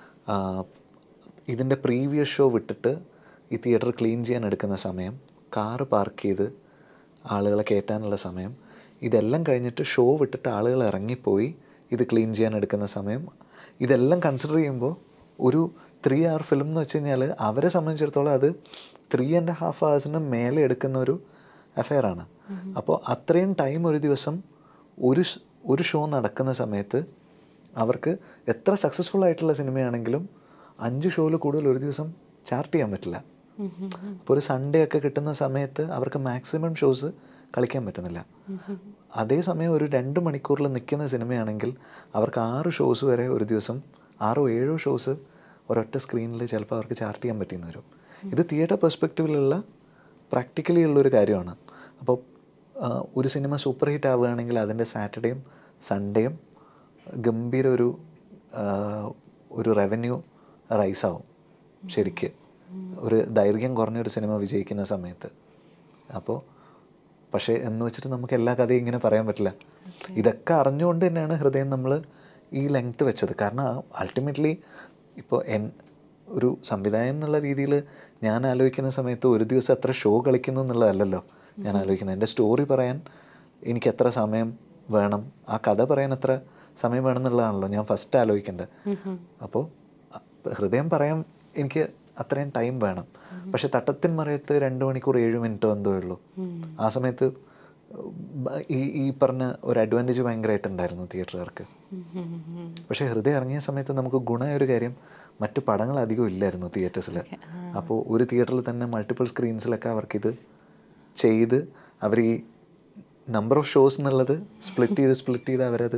ഇതിൻ്റെ പ്രീവിയസ് ഷോ വിട്ടിട്ട് ഈ തിയേറ്റർ ക്ലീൻ ചെയ്യാൻ എടുക്കുന്ന സമയം കാറ് പാർക്ക് ചെയ്ത് ആളുകളെ കയറ്റാനുള്ള സമയം ഇതെല്ലാം കഴിഞ്ഞിട്ട് ഷോ വിട്ടിട്ട് ആളുകൾ ഇറങ്ങിപ്പോയി ഇത് ക്ലീൻ ചെയ്യാൻ എടുക്കുന്ന സമയം ഇതെല്ലാം കൺസിഡർ ചെയ്യുമ്പോൾ ഒരു ത്രീ അവർ ഫിലിം എന്ന് വെച്ച് കഴിഞ്ഞാൽ അവരെ സംബന്ധിച്ചിടത്തോളം അത് ത്രീ ആൻഡ് ഹാഫ് ഹവേഴ്സിന് മേലെ എടുക്കുന്ന ഒരു അഫെയറാണ് അപ്പോൾ അത്രയും ടൈം ഒരു ദിവസം ഒരു ഷ്- ഒരു ഷോ നടക്കുന്ന സമയത്ത് അവർക്ക് എത്ര സക്സസ്ഫുൾ ആയിട്ടുള്ള സിനിമയാണെങ്കിലും അഞ്ച് ഷോയിൽ കൂടുതൽ ഒരു ദിവസം ചാർട്ട് ചെയ്യാൻ പറ്റില്ല അപ്പോൾ ഒരു സൺഡേ ഒക്കെ കിട്ടുന്ന സമയത്ത് അവർക്ക് മാക്സിമം ഷോസ് കളിക്കാൻ പറ്റുന്നില്ല അതേസമയം ഒരു രണ്ട് മണിക്കൂറിൽ നിൽക്കുന്ന സിനിമയാണെങ്കിൽ അവർക്ക് ആറ് ഷോസ് വരെ ഒരു ദിവസം ആറോ ഏഴോ ഷോസ് ഒരൊറ്റ സ്ക്രീനിൽ ചിലപ്പോൾ അവർക്ക് ചാർട്ട് ചെയ്യാൻ പറ്റിയെന്ന് വരും ഇത് തിയേറ്റർ പെർസ്പെക്റ്റീവിലുള്ള പ്രാക്ടിക്കലി ഉള്ളൊരു കാര്യമാണ് അപ്പോൾ ആ, ഒരു സിനിമ സൂപ്പർ ഹിറ്റ് ആവുകയാണെങ്കിൽ അതിൻ്റെ സാറ്റർഡേയും സൺഡേയും ഗംഭീര ഒരു ആ, ഒരു റവന്യൂ റൈസ് ആവും ശരിക്ക് ഒരു ദൈർഘ്യം കുറഞ്ഞൊരു സിനിമ വിജയിക്കുന്ന സമയത്ത് അപ്പോൾ പക്ഷേ എന്ന് വെച്ചിട്ട് നമുക്ക് എല്ലാ കഥയും ഇങ്ങനെ പറയാൻ പറ്റില്ല ഇതൊക്കെ അറിഞ്ഞുകൊണ്ട് തന്നെയാണ് ഹൃദയം നമ്മൾ ഈ ലെങ്ത് വെച്ചത് കാരണം അൾട്ടിമേറ്റ്ലി ഇപ്പോൾ എൻ ഒരു സംവിധായകൻ എന്നുള്ള രീതിയിൽ ഞാൻ ആലോചിക്കുന്ന സമയത്ത് ഒരു ദിവസം എത്ര ഷോ കളിക്കുന്നു എന്നുള്ളതല്ലല്ലോ ഞാൻ ആലോചിക്കുന്നത് എൻ്റെ സ്റ്റോറി പറയാൻ എനിക്ക് എത്ര സമയം വേണം ആ കഥ പറയാൻ എത്ര സമയം വേണം എന്നുള്ളതാണല്ലോ ഞാൻ ഫസ്റ്റ് ആലോചിക്കേണ്ടത് അപ്പോൾ ഹൃദയം പറയാൻ എനിക്ക് അത്രയും ടൈം വേണം പക്ഷെ തട്ടത്തിൻ മറയത്ത് രണ്ട് മണിക്കൂർ ഏഴ് മിനിറ്റോ എന്തോ ഉള്ളൂ ആ സമയത്ത് ബ- ഈ ഈ പറഞ്ഞ ഒരു അഡ്വാൻറ്റേജ് ഭയങ്കരമായിട്ടുണ്ടായിരുന്നു തിയേറ്ററുകാർക്ക് പക്ഷേ ഹൃദയം ഇറങ്ങിയ സമയത്ത് നമുക്ക് ഗുണമായ ഒരു കാര്യം മറ്റു പടങ്ങൾ അധികം ഇല്ലായിരുന്നു തിയേറ്റേഴ്സിൽ അപ്പോൾ ഒരു തിയേറ്ററിൽ തന്നെ മൾട്ടിപ്പിൾ സ്ക്രീൻസിലൊക്കെ അവർക്കിത് ചെയ്ത് അവർ ഈ നമ്പർ ഓഫ് ഷോസ് എന്നുള്ളത് സ്പ്ലിറ്റ് ചെയ്ത് സ്പ്ലിറ്റ് ചെയ്ത് അവരത്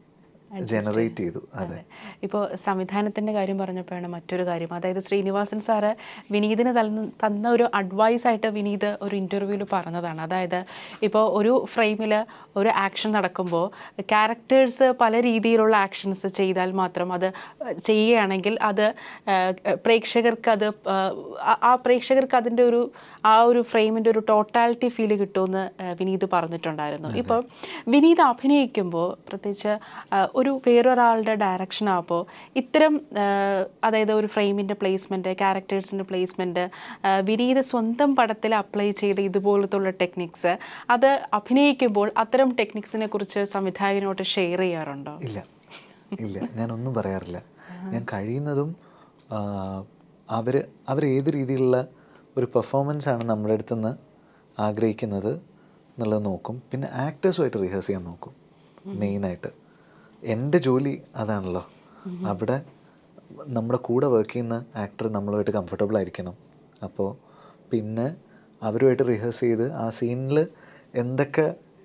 ജനറേറ്റ് ചെയ്തു അതെ ഇപ്പോൾ സംവിധാനത്തിൻ്റെ കാര്യം പറഞ്ഞപ്പോഴാണ് മറ്റൊരു കാര്യം അതായത് ശ്രീനിവാസൻ സാറ് വിനീതിന് തന്ന തന്ന ഒരു അഡ്വൈസ് ആയിട്ട് വിനീത് ഒരു ഇൻ്റർവ്യൂവിൽ പറഞ്ഞതാണ് അതായത് ഇപ്പോൾ ഒരു ഫ്രെയിമിൽ ഒരു ആക്ഷൻ നടക്കുമ്പോൾ ക്യാരക്ടേഴ്സ് പല രീതിയിലുള്ള ആക്ഷൻസ് ചെയ്താൽ മാത്രം അത് ചെയ്യുകയാണെങ്കിൽ അത് ആ, പ്രേക്ഷകർക്ക് അത് ആ, ആ പ്രേക്ഷകർക്ക് അതിൻ്റെ ഒരു ആ ഒരു ഫ്രെയിമിൻ്റെ ഒരു ടോട്ടാലിറ്റി ഫീൽ കിട്ടുമെന്ന് ആ, വിനീത് പറഞ്ഞിട്ടുണ്ടായിരുന്നു ഇപ്പോൾ വിനീത് അഭിനയിക്കുമ്പോൾ പ്രത്യേകിച്ച് ആ, ഒരു വേറൊരാളുടെ ഡയറക്ഷൻ ആകുമ്പോൾ ഇത്തരം ആ, അതായത് ഒരു ഫ്രെയിമിൻ്റെ പ്ലേസ്മെൻറ്റ് ക്യാരക്ടേഴ്സിൻ്റെ പ്ലേസ്മെൻറ്റ് വിനീത് സ്വന്തം പടത്തിൽ അപ്ലൈ ചെയ്ത ഇതുപോലത്തുള്ള ടെക്നിക്സ് അത് അഭിനയിക്കുമ്പോൾ അത്തരം ടെക്നിക്സിനെ കുറിച്ച് സംവിധായകനോട്ട് ഷെയർ ചെയ്യാറുണ്ടോ ഇല്ല ഇല്ല ഞാനൊന്നും പറയാറില്ല ഞാൻ കഴിയുന്നതും അവർ അവർ ഏത് രീതിയിലുള്ള ഒരു പെർഫോമൻസ് ആണ് നമ്മുടെ അടുത്ത് നിന്ന് ആഗ്രഹിക്കുന്നത് എന്നുള്ളത് നോക്കും പിന്നെ ആക്ടേഴ്സുമായിട്ട് റിഹേഴ്സ് ചെയ്യാൻ നോക്കും മെയിനായിട്ട് എൻ്റെ ജോലി അതാണല്ലോ അവിടെ നമ്മുടെ കൂടെ വർക്ക് ചെയ്യുന്ന ആക്ടർ നമ്മളുമായിട്ട് കംഫർട്ടബിൾ ആയിരിക്കണം അപ്പോൾ പിന്നെ അവരുമായിട്ട് റിഹേഴ്സ് ചെയ്ത് ആ സീനിൽ എന്തൊക്കെ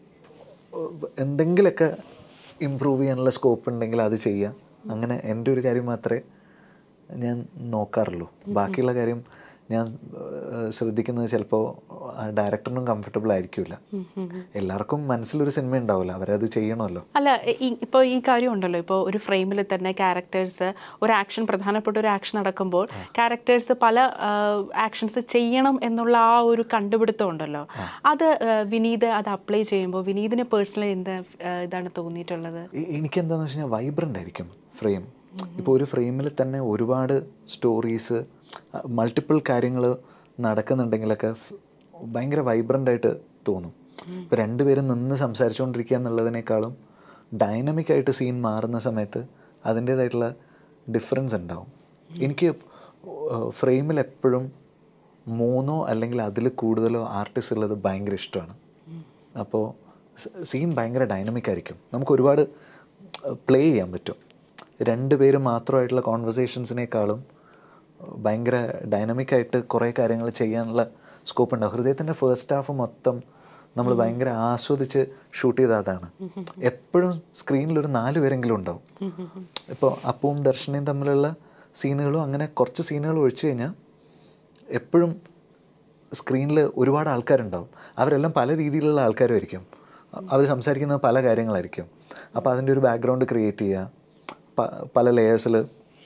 എന്തെങ്കിലുമൊക്കെ ഇമ്പ്രൂവ് ചെയ്യാനുള്ള സ്കോപ്പ് ഉണ്ടെങ്കിൽ അത് ചെയ്യാം അങ്ങനെ എൻ്റെ ഒരു കാര്യം മാത്രമേ ഞാൻ നോക്കാറുള്ളൂ ബാക്കിയുള്ള കാര്യം ഞാൻ ഏഹ്, ശ്രദ്ധിക്കുന്നത് ചിലപ്പോൾ ഡയറക്ടറിനും കംഫർട്ടബിൾ ആയിരിക്കില്ല എല്ലാവർക്കും മനസ്സിലൊരു സിനിമ ഉണ്ടാവില്ല അവരത് ചെയ്യണമല്ലോ അല്ല ഈ- ഇപ്പോൾ ഈ കാര്യം ഉണ്ടല്ലോ ഇപ്പോൾ ഒരു ഫ്രെയിമിൽ തന്നെ ക്യാരക്ടേഴ്സ് ഒരു ആക്ഷൻ പ്രധാനപ്പെട്ട ഒരു ആക്ഷൻ നടക്കുമ്പോൾ ക്യാരക്ടേഴ്സ് പല ആക്ഷൻസ് ചെയ്യണം എന്നുള്ള ആ ഒരു കണ്ടുപിടുത്തം ഉണ്ടല്ലോ അത് ആ, വിനീത് അത് അപ്ലൈ ചെയ്യുമ്പോൾ വിനീതിന് പേഴ്സണലി എന്താ ആ, ഇതാണ് തോന്നിയിട്ടുള്ളത് എ- എനിക്കെന്താണെന്ന് വെച്ച് കഴിഞ്ഞാൽ വൈബ്രൻ്റ് ആയിരിക്കും ഫ്രെയിം ഇപ്പോൾ ഒരു ഫ്രെയിമിൽ തന്നെ ഒരുപാട് സ്റ്റോറീസ് മൾട്ടിപ്പിൾ കാര്യങ്ങൾ നടക്കുന്നുണ്ടെങ്കിലൊക്കെ ഫ്- ഭയങ്കര വൈബ്രൻ്റ് ആയിട്ട് തോന്നും ഇപ്പോൾ രണ്ടുപേരും നിന്ന് സംസാരിച്ചുകൊണ്ടിരിക്കുക എന്നുള്ളതിനേക്കാളും ഡൈനമിക് ആയിട്ട് സീൻ മാറുന്ന സമയത്ത് അതിൻ്റേതായിട്ടുള്ള ഡിഫറൻസ് ഉണ്ടാവും എനിക്ക് ഫ്രെയിമിൽ എപ്പോഴും മൂന്നോ അല്ലെങ്കിൽ അതിൽ കൂടുതലോ ആർട്ടിസ്റ്റ് ഉള്ളത് ഭയങ്കര ഇഷ്ടമാണ് അപ്പോൾ സീൻ ഭയങ്കര ഡൈനമിക് ആയിരിക്കും നമുക്ക് ഒരുപാട് പ്ലേ ചെയ്യാൻ പറ്റും രണ്ട് പേര് മാത്രമായിട്ടുള്ള കോൺവെർസേഷൻസിനേക്കാളും ഭയങ്കര ഡൈനമിക് ആയിട്ട് കുറേ കാര്യങ്ങൾ ചെയ്യാനുള്ള സ്കോപ്പ് ഉണ്ടാവും ഹൃദയത്തിൻ്റെ ഫസ്റ്റ് ഹാഫ് മൊത്തം നമ്മൾ ഭയങ്കര ആസ്വദിച്ച് ഷൂട്ട് ചെയ്ത അതാണ് എപ്പോഴും സ്ക്രീനിൽ ഒരു നാല് പേരെങ്കിലും ഉണ്ടാവും ഇപ്പോൾ അപ്പവും ദർശനയും തമ്മിലുള്ള സീനുകളും അങ്ങനെ കുറച്ച് സീനുകൾ ഒഴിച്ചു കഴിഞ്ഞാൽ എപ്പോഴും സ്ക്രീനിൽ ഒരുപാട് ആൾക്കാരുണ്ടാവും അവരെല്ലാം പല രീതിയിലുള്ള ആൾക്കാരുമായിരിക്കും അവർ സംസാരിക്കുന്നത് പല കാര്യങ്ങളായിരിക്കും അപ്പോൾ അതിൻ്റെ ഒരു ബാക്ക്ഗ്രൗണ്ട് ക്രിയേറ്റ് ചെയ്യുക പ- പല ലെയേഴ്സിൽ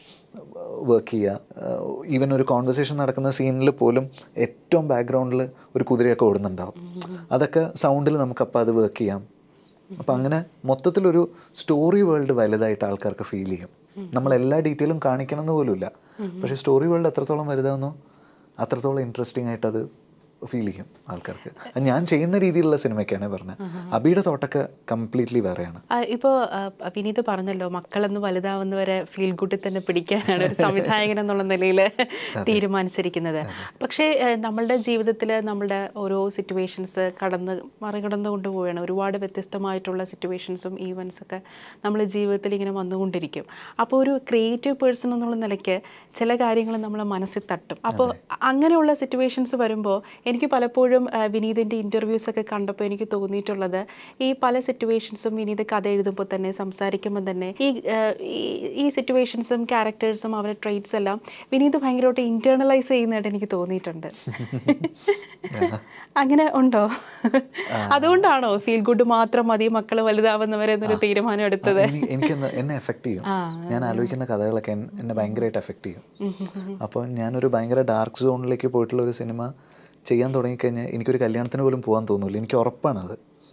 വർക്ക് ചെയ്യുക ഈവൻ ഒരു കോൺവെർസേഷൻ നടക്കുന്ന സീനിൽ പോലും ഏറ്റവും ബാക്ക്ഗ്രൗണ്ടിൽ ഒരു കുതിരയൊക്കെ ഓടുന്നുണ്ടാവും അതൊക്കെ സൗണ്ടിൽ നമുക്കപ്പോൾ അത് വർക്ക് ചെയ്യാം അപ്പം അങ്ങനെ മൊത്തത്തിലൊരു സ്റ്റോറി വേൾഡ് വലുതായിട്ട് ആൾക്കാർക്ക് ഫീൽ ചെയ്യും നമ്മൾ എല്ലാ ഡീറ്റെയിലും കാണിക്കണം എന്ന് പോലുമില്ല പക്ഷേ സ്റ്റോറി വേൾഡ് എത്രത്തോളം വലുതാണെന്നോ അത്രത്തോളം ഇൻട്രസ്റ്റിംഗ് ആയിട്ട് അത് ഫീൽ ചെയ്യും ആൾക്കാർക്ക് അത് ഞാൻ ചെയ്യുന്ന രീതിയിലുള്ള സിനിമയ്ക്കാണ് പറഞ്ഞത് അബിയുടെ തോട്ടൊക്കെ കംപ്ലീറ്റ്ലി വേറെയാണ് ഇപ്പോൾ വിനീത് പറഞ്ഞല്ലോ മക്കളെന്ന് വലുതാവുന്നവരെ ഫീൽ ഗുഡിൽ തന്നെ പിടിക്കാനാണ് ഒരു സംവിധായകൻ എന്നുള്ള നിലയിൽ തീരുമാനിച്ചിരിക്കുന്നത് പക്ഷേ ആ, നമ്മളുടെ ജീവിതത്തിൽ നമ്മളുടെ ഓരോ സിറ്റുവേഷൻസ് കടന്ന് മറികടന്നു കൊണ്ടുപോവുകയാണ് ഒരുപാട് വ്യത്യസ്തമായിട്ടുള്ള സിറ്റുവേഷൻസും ഈവൻസ് ഒക്കെ നമ്മൾ ജീവിതത്തിൽ ഇങ്ങനെ വന്നുകൊണ്ടിരിക്കും അപ്പോൾ ഒരു ക്രിയേറ്റീവ് പേഴ്സൺ എന്നുള്ള നിലയ്ക്ക് ചില കാര്യങ്ങൾ നമ്മളെ മനസ്സിൽ തട്ടും അപ്പോൾ അങ്ങനെയുള്ള സിറ്റുവേഷൻസ് വരുമ്പോൾ എനിക്ക് പലപ്പോഴും ആ, വിനീതിൻ്റെ ഇൻ്റർവ്യൂസ് ഒക്കെ കണ്ടപ്പോൾ എനിക്ക് തോന്നിയിട്ടുള്ളത് ഈ പല സിറ്റുവേഷൻസും വിനീത് കഥ എഴുതുമ്പോൾ തന്നെ സംസാരിക്കുമ്പോൾ തന്നെ ഈ ആ, ഈ- ഈ സിറ്റുവേഷൻസും ക്യാരക്ടേഴ്സും അവരുടെ ട്രേറ്റ്സ് എല്ലാം വിനീത് ഭയങ്കരമായിട്ട് ഇൻറ്റേർണലൈസ് ചെയ്യുന്നതായിട്ട് എനിക്ക് തോന്നിയിട്ടുണ്ട് അങ്ങനെ ഉണ്ടോ അതുകൊണ്ടാണോ ഫീൽ ഗുഡ് മാത്രം മതി മക്കൾ വലുതാവുന്നവരെ എന്നൊരു തീരുമാനം എടുത്തത് എനിക്ക് എനിക്കെന്ന് എന്നെ എഫക്റ്റ് ചെയ്യും ഞാൻ ആലോചിക്കുന്ന കഥകളൊക്കെ എൻ- എന്നെ ഭയങ്കരമായിട്ട് എഫക്റ്റ് ചെയ്യും അപ്പോൾ ഞാനൊരു ഭയങ്കര ഡാർക്ക് സോണിലേക്ക് പോയിട്ടുള്ള ഒരു സിനിമ ചെയ്യാൻ തുടങ്ങിക്കഴിഞ്ഞാൽ എനിക്കൊരു കല്യാണത്തിന് പോലും പോകാൻ തോന്നില്ല എനിക്ക് ഉറപ്പാണത്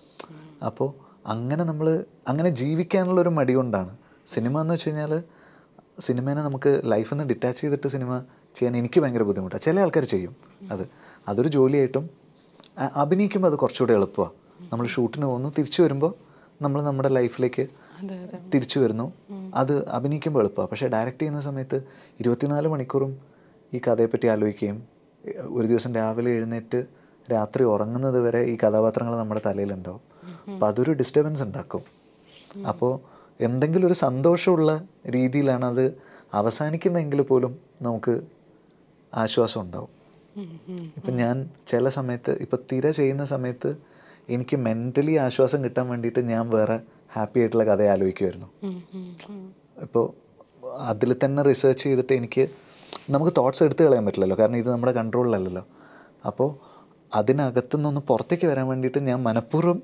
അപ്പോൾ അങ്ങനെ നമ്മൾ അങ്ങനെ ജീവിക്കാനുള്ള ഒരു മടി കൊണ്ടാണ് സിനിമ എന്ന് വെച്ച് കഴിഞ്ഞാൽ സിനിമേനെ നമുക്ക് ലൈഫിൽ നിന്ന് ഡിറ്റാച്ച് ചെയ്തിട്ട് സിനിമ ചെയ്യാൻ എനിക്ക് ഭയങ്കര ബുദ്ധിമുട്ടാണ് ചില ആൾക്കാർ ചെയ്യും അത് അതൊരു ജോലിയായിട്ടും അ- അഭിനയിക്കുമ്പോൾ അത് കുറച്ചുകൂടെ എളുപ്പമാണ് നമ്മൾ ഷൂട്ടിന് പോകുന്നു തിരിച്ചു വരുമ്പോൾ നമ്മൾ നമ്മുടെ ലൈഫിലേക്ക് അതെ അതെ തിരിച്ചു വരുന്നു അത് അഭിനയിക്കുമ്പോൾ എളുപ്പമാണ് പക്ഷേ ഡയറക്റ്റ് ചെയ്യുന്ന സമയത്ത് ഇരുപത്തിനാല് മണിക്കൂറും ഈ കഥയെപ്പറ്റി ആലോചിക്കുകയും എ- ഒരു ദിവസം രാവിലെ എഴുന്നേറ്റ് രാത്രി ഉറങ്ങുന്നത് വരെ ഈ കഥാപാത്രങ്ങൾ നമ്മുടെ തലയിലുണ്ടാവും അപ്പോൾ അതൊരു ഡിസ്റ്റർബൻസ് ഉണ്ടാക്കും അപ്പോൾ എന്തെങ്കിലും ഒരു സന്തോഷമുള്ള രീതിയിലാണ് അത് അവസാനിക്കുന്നതെങ്കിൽ പോലും നമുക്ക് ആശ്വാസം ഉണ്ടാവും ഉം, ഉം. ഇപ്പം ഞാൻ ചില സമയത്ത് ഇപ്പം തിര ചെയ്യുന്ന സമയത്ത് എനിക്ക് മെൻ്റലി ആശ്വാസം കിട്ടാൻ വേണ്ടിയിട്ട് ഞാൻ വേറെ ഹാപ്പി ആയിട്ടുള്ള കഥ ആലോചിക്കുമായിരുന്നു ഉം, ഉം, ഉം. ഇപ്പോൾ അതിൽ തന്നെ റിസർച്ച് ചെയ്തിട്ട് എനിക്ക് നമുക്ക് തോട്ട്സ് എടുത്ത് കളയാൻ പറ്റില്ലല്ലോ കാരണം ഇത് നമ്മുടെ കൺട്രോളിലല്ലല്ലോ അപ്പോൾ അതിനകത്തു നിന്നൊന്ന് പുറത്തേക്ക് വരാൻ വേണ്ടിയിട്ട് ഞാൻ മനഃപൂർവ്വം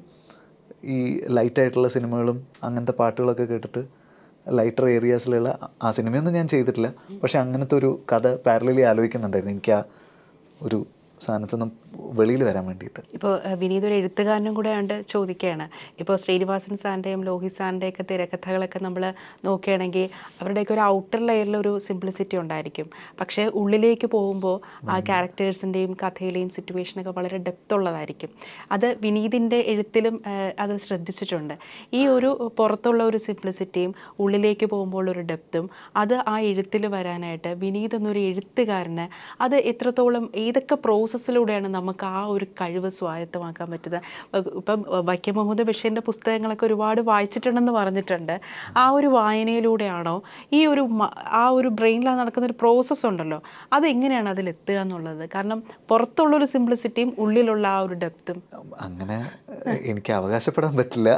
ഈ ലൈറ്റായിട്ടുള്ള സിനിമകളും അങ്ങനത്തെ പാട്ടുകളൊക്കെ കേട്ടിട്ട് ലൈറ്റർ ഏരിയാസിലുള്ള ആ സിനിമയൊന്നും ഞാൻ ചെയ്തിട്ടില്ല പക്ഷെ അങ്ങനത്തെ ഒരു കഥ പാരലലി ആലോചിക്കുന്നുണ്ടായിരുന്നു എനിക്ക് ആ ഒരു സാധനത്തു നിന്ന് വെളിയിൽ വരാൻ വേണ്ടിയിട്ട് ഇപ്പോൾ അഹ്, വിനീത് ഒരു എഴുത്തുകാരനും കൂടെ ആണ്ട് ചോദിക്കുകയാണ് ഇപ്പോൾ ശ്രീനിവാസൻ സാറിൻ്റെയും ലോഹി സാറിൻ്റെയും ഒക്കെ തിരക്കഥകളൊക്കെ നമ്മൾ നോക്കുകയാണെങ്കിൽ അവരുടെയൊക്കെ ഒരു ഔട്ടർ ലെയറിൽ ഒരു സിംപ്ലിസിറ്റി ഉണ്ടായിരിക്കും പക്ഷേ ഉള്ളിലേക്ക് പോകുമ്പോൾ ആ ക്യാരക്ടേഴ്സിൻ്റെയും കഥയിലെയും സിറ്റുവേഷനൊക്കെ വളരെ ഡെപ്ത് ഉള്ളതായിരിക്കും അത് വിനീതിൻ്റെ എഴുത്തിലും അഹ്, അത് ശ്രദ്ധിച്ചിട്ടുണ്ട് ഈ ഒരു പുറത്തുള്ള ഒരു സിംപ്ലിസിറ്റിയും ഉള്ളിലേക്ക് പോകുമ്പോൾ ഒരു ഡെപ്തും അത് ആ എഴുത്തിൽ വരാനായിട്ട് വിനീത് എന്നൊരു എഴുത്തുകാരന് അത് എത്രത്തോളം ഏതൊക്കെ പ്രോസസ്സിലൂടെയാണ് നമുക്ക് ആ ഒരു കഴിവ് സ്വായത്തമാക്കാൻ പറ്റുന്നത് വ- ഇപ്പം വൈക്കം മുഹമ്മദ് ബഷീറിൻ്റെ പുസ്തകങ്ങളൊക്കെ ഒരുപാട് വായിച്ചിട്ടുണ്ടെന്ന് പറഞ്ഞിട്ടുണ്ട് ആ ഒരു വായനയിലൂടെയാണോ ഈ ഒരു മ- ആ ഒരു ബ്രെയിനിൽ നടക്കുന്ന ഒരു പ്രോസസ്സ് ഉണ്ടല്ലോ അത് എങ്ങനെയാണ് അതിലെത്തുക എന്നുള്ളത് കാരണം പുറത്തുള്ളൊരു സിംപ്ലിസിറ്റിയും ഉള്ളിലുള്ള ആ ഒരു ഡെപ്തും അങ്ങനെ എനിക്ക് അവകാശപ്പെടാൻ പറ്റില്ല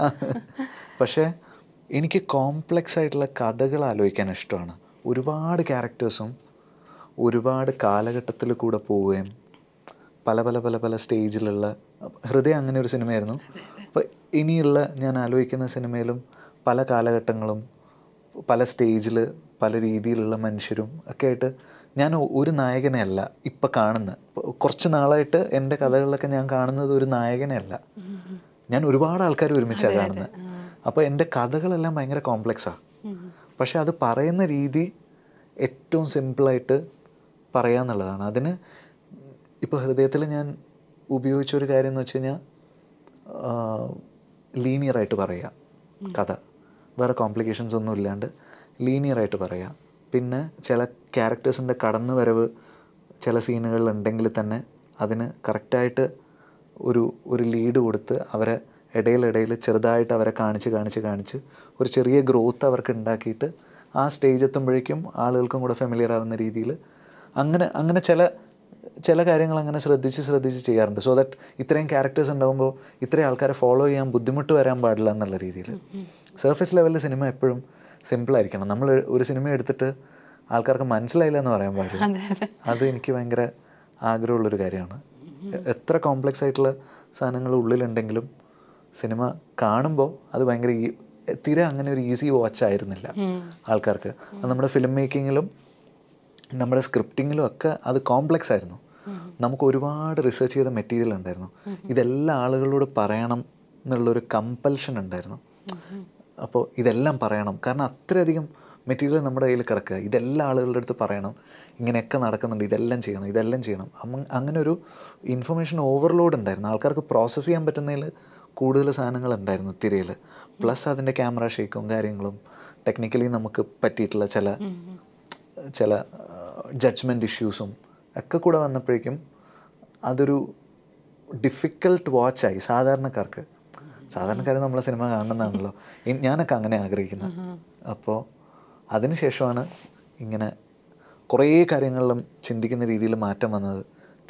പക്ഷേ എനിക്ക് കോംപ്ലക്സ് ആയിട്ടുള്ള കഥകൾ ആലോചിക്കാൻ ഇഷ്ടമാണ് ഒരുപാട് ക്യാരക്ടേഴ്സും ഒരുപാട് കാലഘട്ടത്തിൽ കൂടെ പോവുകയും പല പല പല പല സ്റ്റേജിലുള്ള ഹൃദയം അങ്ങനെ ഒരു സിനിമയായിരുന്നു അപ്പോൾ ഇനിയുള്ള ഞാൻ ആലോചിക്കുന്ന സിനിമയിലും പല കാലഘട്ടങ്ങളും പല സ്റ്റേജിൽ പല രീതിയിലുള്ള മനുഷ്യരും ഒക്കെ ആയിട്ട് ഞാൻ ഒ- ഒരു നായകനെ അല്ല ഇപ്പം കാണുന്ന ഇപ്പൊ കുറച്ച് നാളായിട്ട് എൻ്റെ കഥകളിലൊക്കെ ഞാൻ കാണുന്നത് ഒരു നായകനെ അല്ല ഞാൻ ഒരുപാട് ആൾക്കാർ ഒരുമിച്ചാണ് കാണുന്നത് അപ്പോൾ എൻ്റെ കഥകളെല്ലാം ഭയങ്കര കോംപ്ലക്സാണ് പക്ഷെ അത് പറയുന്ന രീതി ഏറ്റവും സിമ്പിളായിട്ട് പറയാന്നുള്ളതാണ് അതിന് ഇപ്പോൾ ഹൃദയത്തിൽ ഞാൻ ഉപയോഗിച്ച ഒരു കാര്യം എന്ന് വെച്ച് കഴിഞ്ഞാൽ ലീനിയറായിട്ട് പറയുക കഥ വേറെ കോംപ്ലിക്കേഷൻസ് ഒന്നും ഇല്ലാണ്ട് ലീനിയറായിട്ട് പറയുക പിന്നെ ചില ക്യാരക്ടേഴ്സിൻ്റെ കടന്നു വരവ് ചില സീനുകളിൽ ഉണ്ടെങ്കിൽ തന്നെ അതിന് കറക്റ്റായിട്ട് ഒരു ഒരു ലീഡ് കൊടുത്ത് അവരെ ഇടയിലിടയിൽ ചെറുതായിട്ട് അവരെ കാണിച്ച് കാണിച്ച് കാണിച്ച് ഒരു ചെറിയ ഗ്രോത്ത് അവർക്ക് ഉണ്ടാക്കിയിട്ട് ആ സ്റ്റേജ് എത്തുമ്പോഴേക്കും ആളുകൾക്കും കൂടെ ഫെമിലിയർ ആവുന്ന രീതിയിൽ അങ്ങനെ അങ്ങനെ ചില ചില കാര്യങ്ങൾ അങ്ങനെ ശ്രദ്ധിച്ച് ശ്രദ്ധിച്ച് ചെയ്യാറുണ്ട് സോ ദാറ്റ് ഇത്രയും ക്യാരക്ടേഴ്സ് ഉണ്ടാകുമ്പോൾ ഇത്രയും ആൾക്കാരെ ഫോളോ ചെയ്യാൻ ബുദ്ധിമുട്ട് വരാൻ പാടില്ല എന്നുള്ള രീതിയിൽ സർഫേസ് ലെവലിൽ സിനിമ എപ്പോഴും സിമ്പിൾ ആയിരിക്കണം നമ്മൾ ഒരു സിനിമ എടുത്തിട്ട് ആൾക്കാർക്ക് മനസ്സിലായില്ല എന്ന് പറയാൻ പാടില്ല അതെ അതെ അത് എനിക്ക് ഭയങ്കര ആഗ്രഹമുള്ളൊരു കാര്യമാണ് എ- എത്ര കോംപ്ലക്സ് ആയിട്ടുള്ള സാധനങ്ങൾ ഉള്ളിലുണ്ടെങ്കിലും സിനിമ കാണുമ്പോൾ അത് ഭയങ്കര ഈ തീരെ അങ്ങനെ ഒരു ഈസി വാച്ച് ആയിരുന്നില്ല ആൾക്കാർക്ക് അത് നമ്മുടെ ഫിലിം മേക്കിങ്ങിലും നമ്മുടെ സ്ക്രിപ്റ്റിങ്ങിലും ഒക്കെ അത് കോംപ്ലക്സ് ആയിരുന്നു നമുക്ക് ഒരുപാട് റിസർച്ച് ചെയ്ത മെറ്റീരിയൽ ഉണ്ടായിരുന്നു ഇതെല്ലാം ആളുകളോട് പറയണം എന്നുള്ളൊരു കമ്പൽഷൻ ഉണ്ടായിരുന്നു അപ്പോൾ ഇതെല്ലാം പറയണം കാരണം അത്രയധികം മെറ്റീരിയൽ നമ്മുടെ കയ്യിൽ കിടക്കുക ഇതെല്ലാം ആളുകളുടെ അടുത്ത് പറയണം ഇങ്ങനെയൊക്കെ നടക്കുന്നുണ്ട് ഇതെല്ലാം ചെയ്യണം ഇതെല്ലാം ചെയ്യണം അമ്മ- അങ്ങനെ ഒരു ഇൻഫർമേഷൻ ഓവർലോഡ് ഉണ്ടായിരുന്നു ആൾക്കാർക്ക് പ്രോസസ്സ് ചെയ്യാൻ പറ്റുന്നതിൽ കൂടുതൽ സാധനങ്ങൾ ഉണ്ടായിരുന്നു തിരയിൽ പ്ലസ് അതിൻ്റെ ക്യാമറ ഷേക്കും കാര്യങ്ങളും ടെക്നിക്കലി നമുക്ക് പറ്റിയിട്ടുള്ള ചില ചില ജഡ്ജ്മെൻറ്റ് ഇഷ്യൂസും ഒക്കെ കൂടെ വന്നപ്പോഴേക്കും അതൊരു ഡിഫിക്കൽട്ട് വാച്ചായി സാധാരണക്കാർക്ക് സാധാരണക്കാർ നമ്മളെ സിനിമ കാണുന്നതാണല്ലോ ഇ- ഞാനൊക്കെ അങ്ങനെ ആഗ്രഹിക്കുന്നത് അപ്പോൾ അതിനുശേഷമാണ് ഇങ്ങനെ കുറേ കാര്യങ്ങളിലും ചിന്തിക്കുന്ന രീതിയിൽ മാറ്റം വന്നത്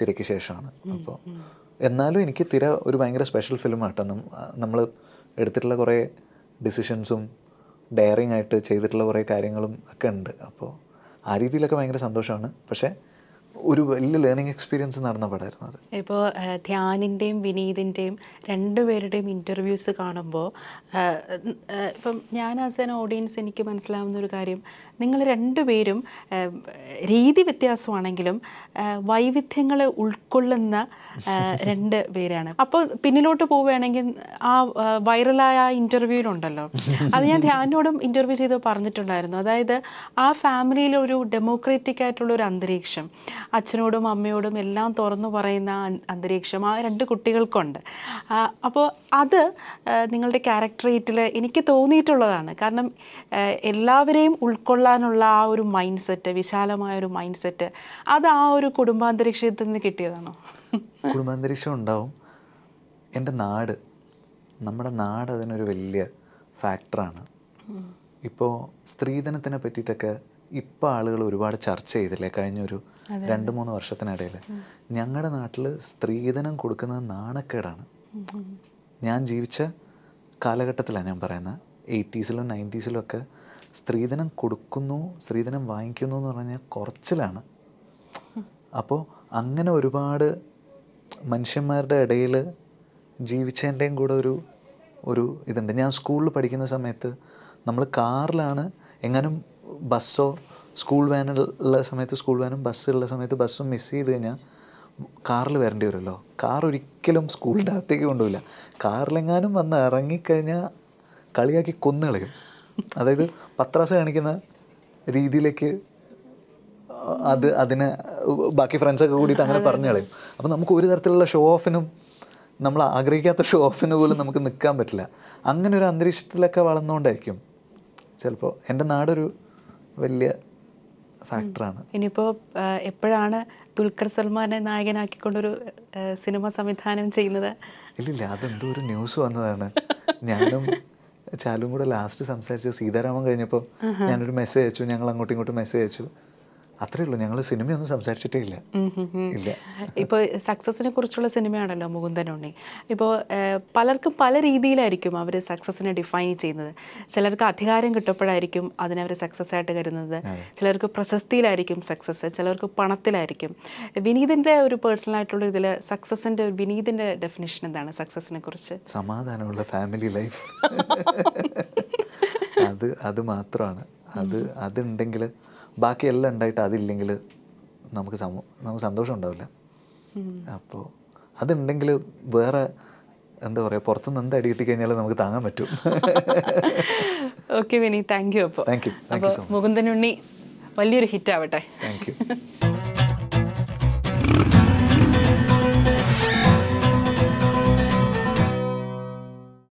തിരക്ക് ശേഷമാണ് അപ്പോൾ എന്നാലും എനിക്ക് തിര ഒരു ഭയങ്കര സ്പെഷ്യൽ ഫിലിമാട്ടോ നമ്മൾ എടുത്തിട്ടുള്ള കുറേ ഡിസിഷൻസും ഡെയറിങ് ആയിട്ട് ചെയ്തിട്ടുള്ള കുറേ കാര്യങ്ങളും ഒക്കെ ഉണ്ട് അപ്പോൾ ആ രീതിയിലൊക്കെ ഭയങ്കര സന്തോഷമാണ് പക്ഷേ ഒരു വലിയ ലേണിംഗ് എക്സ്പീരിയൻസ് നടന്ന പടമായിരുന്നു അത് ഇപ്പോൾ ധ്യാനിൻ്റെയും വിനീതിൻ്റെയും രണ്ടുപേരുടെയും ഇൻ്റർവ്യൂസ് കാണുമ്പോൾ ഇപ്പം ഞാൻ ആസ് എൻ ഓഡിയൻസ് എനിക്ക് മനസ്സിലാവുന്ന ഒരു കാര്യം നിങ്ങൾ രണ്ടുപേരും ആ, രീതി വ്യത്യാസമാണെങ്കിലും വൈവിധ്യങ്ങൾ ഉൾക്കൊള്ളുന്ന ആ, രണ്ട് പേരാണ് അപ്പോൾ പിന്നിലോട്ട് പോവുകയാണെങ്കിൽ ആ ആ, വൈറലായ ആ ഇൻ്റർവ്യൂവിലുണ്ടല്ലോ അത് ഞാൻ ധ്യാനോടും ഇൻ്റർവ്യൂ ചെയ്ത് പറഞ്ഞിട്ടുണ്ടായിരുന്നു അതായത് ആ ഫാമിലിയിൽ ഒരു ഡെമോക്രാറ്റിക് ആയിട്ടുള്ള ഒരു അന്തരീക്ഷം അച്ഛനോടും അമ്മയോടും എല്ലാം തുറന്നു പറയുന്ന ആ അൻ- അന്തരീക്ഷം ആ രണ്ട് കുട്ടികൾക്കുണ്ട് ആ, അപ്പോൾ അത് ആ, നിങ്ങളുടെ ക്യാരക്ടറേറ്റിൽ എനിക്ക് തോന്നിയിട്ടുള്ളതാണ് കാരണം ആ, എല്ലാവരെയും ഉൾക്കൊള്ളാനുള്ള ആ ഒരു മൈൻഡ് സെറ്റ് വിശാലമായ ഒരു മൈൻഡ് സെറ്റ് അത് ആ ഒരു കുടുംബാന്തരീക്ഷത്തിൽ നിന്ന് കിട്ടിയതാണോ കുടുംബാന്തരീക്ഷം ഉണ്ടാവും എൻ്റെ നാട് നമ്മുടെ നാട് അതിനൊരു വലിയ ഫാക്ടറാണ് ഇപ്പോൾ സ്ത്രീധനത്തിനെ പറ്റിയിട്ടൊക്കെ ഇപ്പോൾ ആളുകൾ ഒരുപാട് ചർച്ച ചെയ്തില്ലേ കഴിഞ്ഞൊരു രണ്ട് മൂന്ന് വർഷത്തിനിടയിൽ ഞങ്ങളുടെ നാട്ടിൽ സ്ത്രീധനം കൊടുക്കുന്നത് നാണക്കേടാണ് ഞാൻ ജീവിച്ച കാലഘട്ടത്തിലാണ് ഞാൻ പറയുന്നത് എയ്റ്റീസിലും നയൻറ്റീസിലും ഒക്കെ സ്ത്രീധനം കൊടുക്കുന്നു സ്ത്രീധനം വാങ്ങിക്കുന്നു എന്ന് പറഞ്ഞാൽ കുറച്ചിലാണ് അപ്പോൾ അങ്ങനെ ഒരുപാട് മനുഷ്യന്മാരുടെ ഇടയിൽ ജീവിച്ചതിൻ്റെയും കൂടെ ഒരു ഒരു ഇതുണ്ട് ഞാൻ സ്കൂളിൽ പഠിക്കുന്ന സമയത്ത് നമ്മൾ കാറിലാണ് എങ്ങാനും ബസ്സോ സ്കൂൾ വാനുള്ള സമയത്ത് സ്കൂൾ വാനും ബസ്സുള്ള സമയത്ത് ബസ്സും മിസ് ചെയ്ത് കഴിഞ്ഞാൽ കാറിൽ വരേണ്ടി വരുമല്ലോ കാർ ഒരിക്കലും സ്കൂളിൻ്റെ അകത്തേക്ക് കൊണ്ടുപോയില്ല കാറിലെങ്ങാനും വന്ന് ഇറങ്ങിക്കഴിഞ്ഞാൽ കളിയാക്കി കൊന്നു കളയും അതായത് പത്രാസ് കാണിക്കുന്ന രീതിയിലേക്ക് അത് അതിന് ബാക്കി ഫ്രണ്ട്സൊക്കെ കൂടിയിട്ട് അങ്ങനെ പറഞ്ഞു കളയും അപ്പോൾ നമുക്ക് ഒരു തരത്തിലുള്ള ഷോ ഓഫിനും നമ്മൾ ആഗ്രഹിക്കാത്ത ഷോ ഓഫിന് പോലും നമുക്ക് നിൽക്കാൻ പറ്റില്ല അങ്ങനെ ഒരു അന്തരീക്ഷത്തിലൊക്കെ വളർന്നുകൊണ്ടായിരിക്കും ചിലപ്പോൾ എൻ്റെ നാടൊരു വലിയ ഫാക്ടറാണ് ഇനിയിപ്പോൾ എപ്പോഴാണ് ദുൽഖർ സൽമാനെ നായകനാക്കിക്കൊണ്ടൊരു ആ, സിനിമ സംവിധാനം ചെയ്യുന്നത് ഇല്ലില്ല അതെന്തോ ഒരു ന്യൂസ് വന്നതാണ് ഞാനും ചാലും കൂടെ ലാസ്റ്റ് സംസാരിച്ച സീതാരാമൻ കഴിഞ്ഞപ്പോൾ ഞാനൊരു മെസ്സേജ് അയച്ചു ഞങ്ങൾ അങ്ങോട്ടും ഇങ്ങോട്ടും മെസ്സേജ് അയച്ചു അത്രേ ഉള്ളൂ ഞങ്ങൾ സിനിമയൊന്നും സംസാരിച്ചിട്ടേ ഇല്ല ഇല്ല ഇപ്പോൾ സക്സസിനെ കുറിച്ചുള്ള സിനിമയാണല്ലോ മുകുന്ദൻ ഉണ്ണി ഇപ്പോൾ പലർക്കും പല രീതിയിലായിരിക്കും അവർ സക്സസിനെ ഡിഫൈൻ ചെയ്യുന്നത് ചിലർക്ക് അധികാരം കിട്ടപ്പോഴായിരിക്കും അതിനെ അവർ സക്സസ് ആയിട്ട് കരുതുന്നത് ചിലർക്ക് പ്രശസ്തിയിലായിരിക്കും സക്സസ് ചിലർക്ക് പണത്തിലായിരിക്കും വിനീതിൻ്റെ ഒരു പേഴ്സണൽ ആയിട്ടുള്ള ഇതിൽ സക്സസിൻ്റെ വിനീതിൻ്റെ ഡെഫിനേഷൻ എന്താണ് സക്സസിനെ കുറിച്ച് സമാധാനമുള്ള ഫാമിലി ലൈഫ് അത് അത് മാത്രമാണ് അത് അതുണ്ടെങ്കിൽ ബാക്കി എല്ലാം ഉണ്ടായിട്ട് അതില്ലെങ്കിൽ നമുക്ക് സമ നമുക്ക് സന്തോഷം ഉണ്ടാവില്ല അപ്പോൾ അതുണ്ടെങ്കിൽ വേറെ എന്താ പറയുക പുറത്തുനിന്ന് എന്ത് അടി കിട്ടി കഴിഞ്ഞാലും നമുക്ക് താങ്ങാൻ പറ്റും ഓക്കെ വിനീത് താങ്ക് യു അപ്പോൾ താങ്ക് യു താങ്ക് യു അപ്പോൾ മുകുന്ദൻ ഉണ്ണി വലിയൊരു ഹിറ്റ് ആവട്ടെ താങ്ക് യു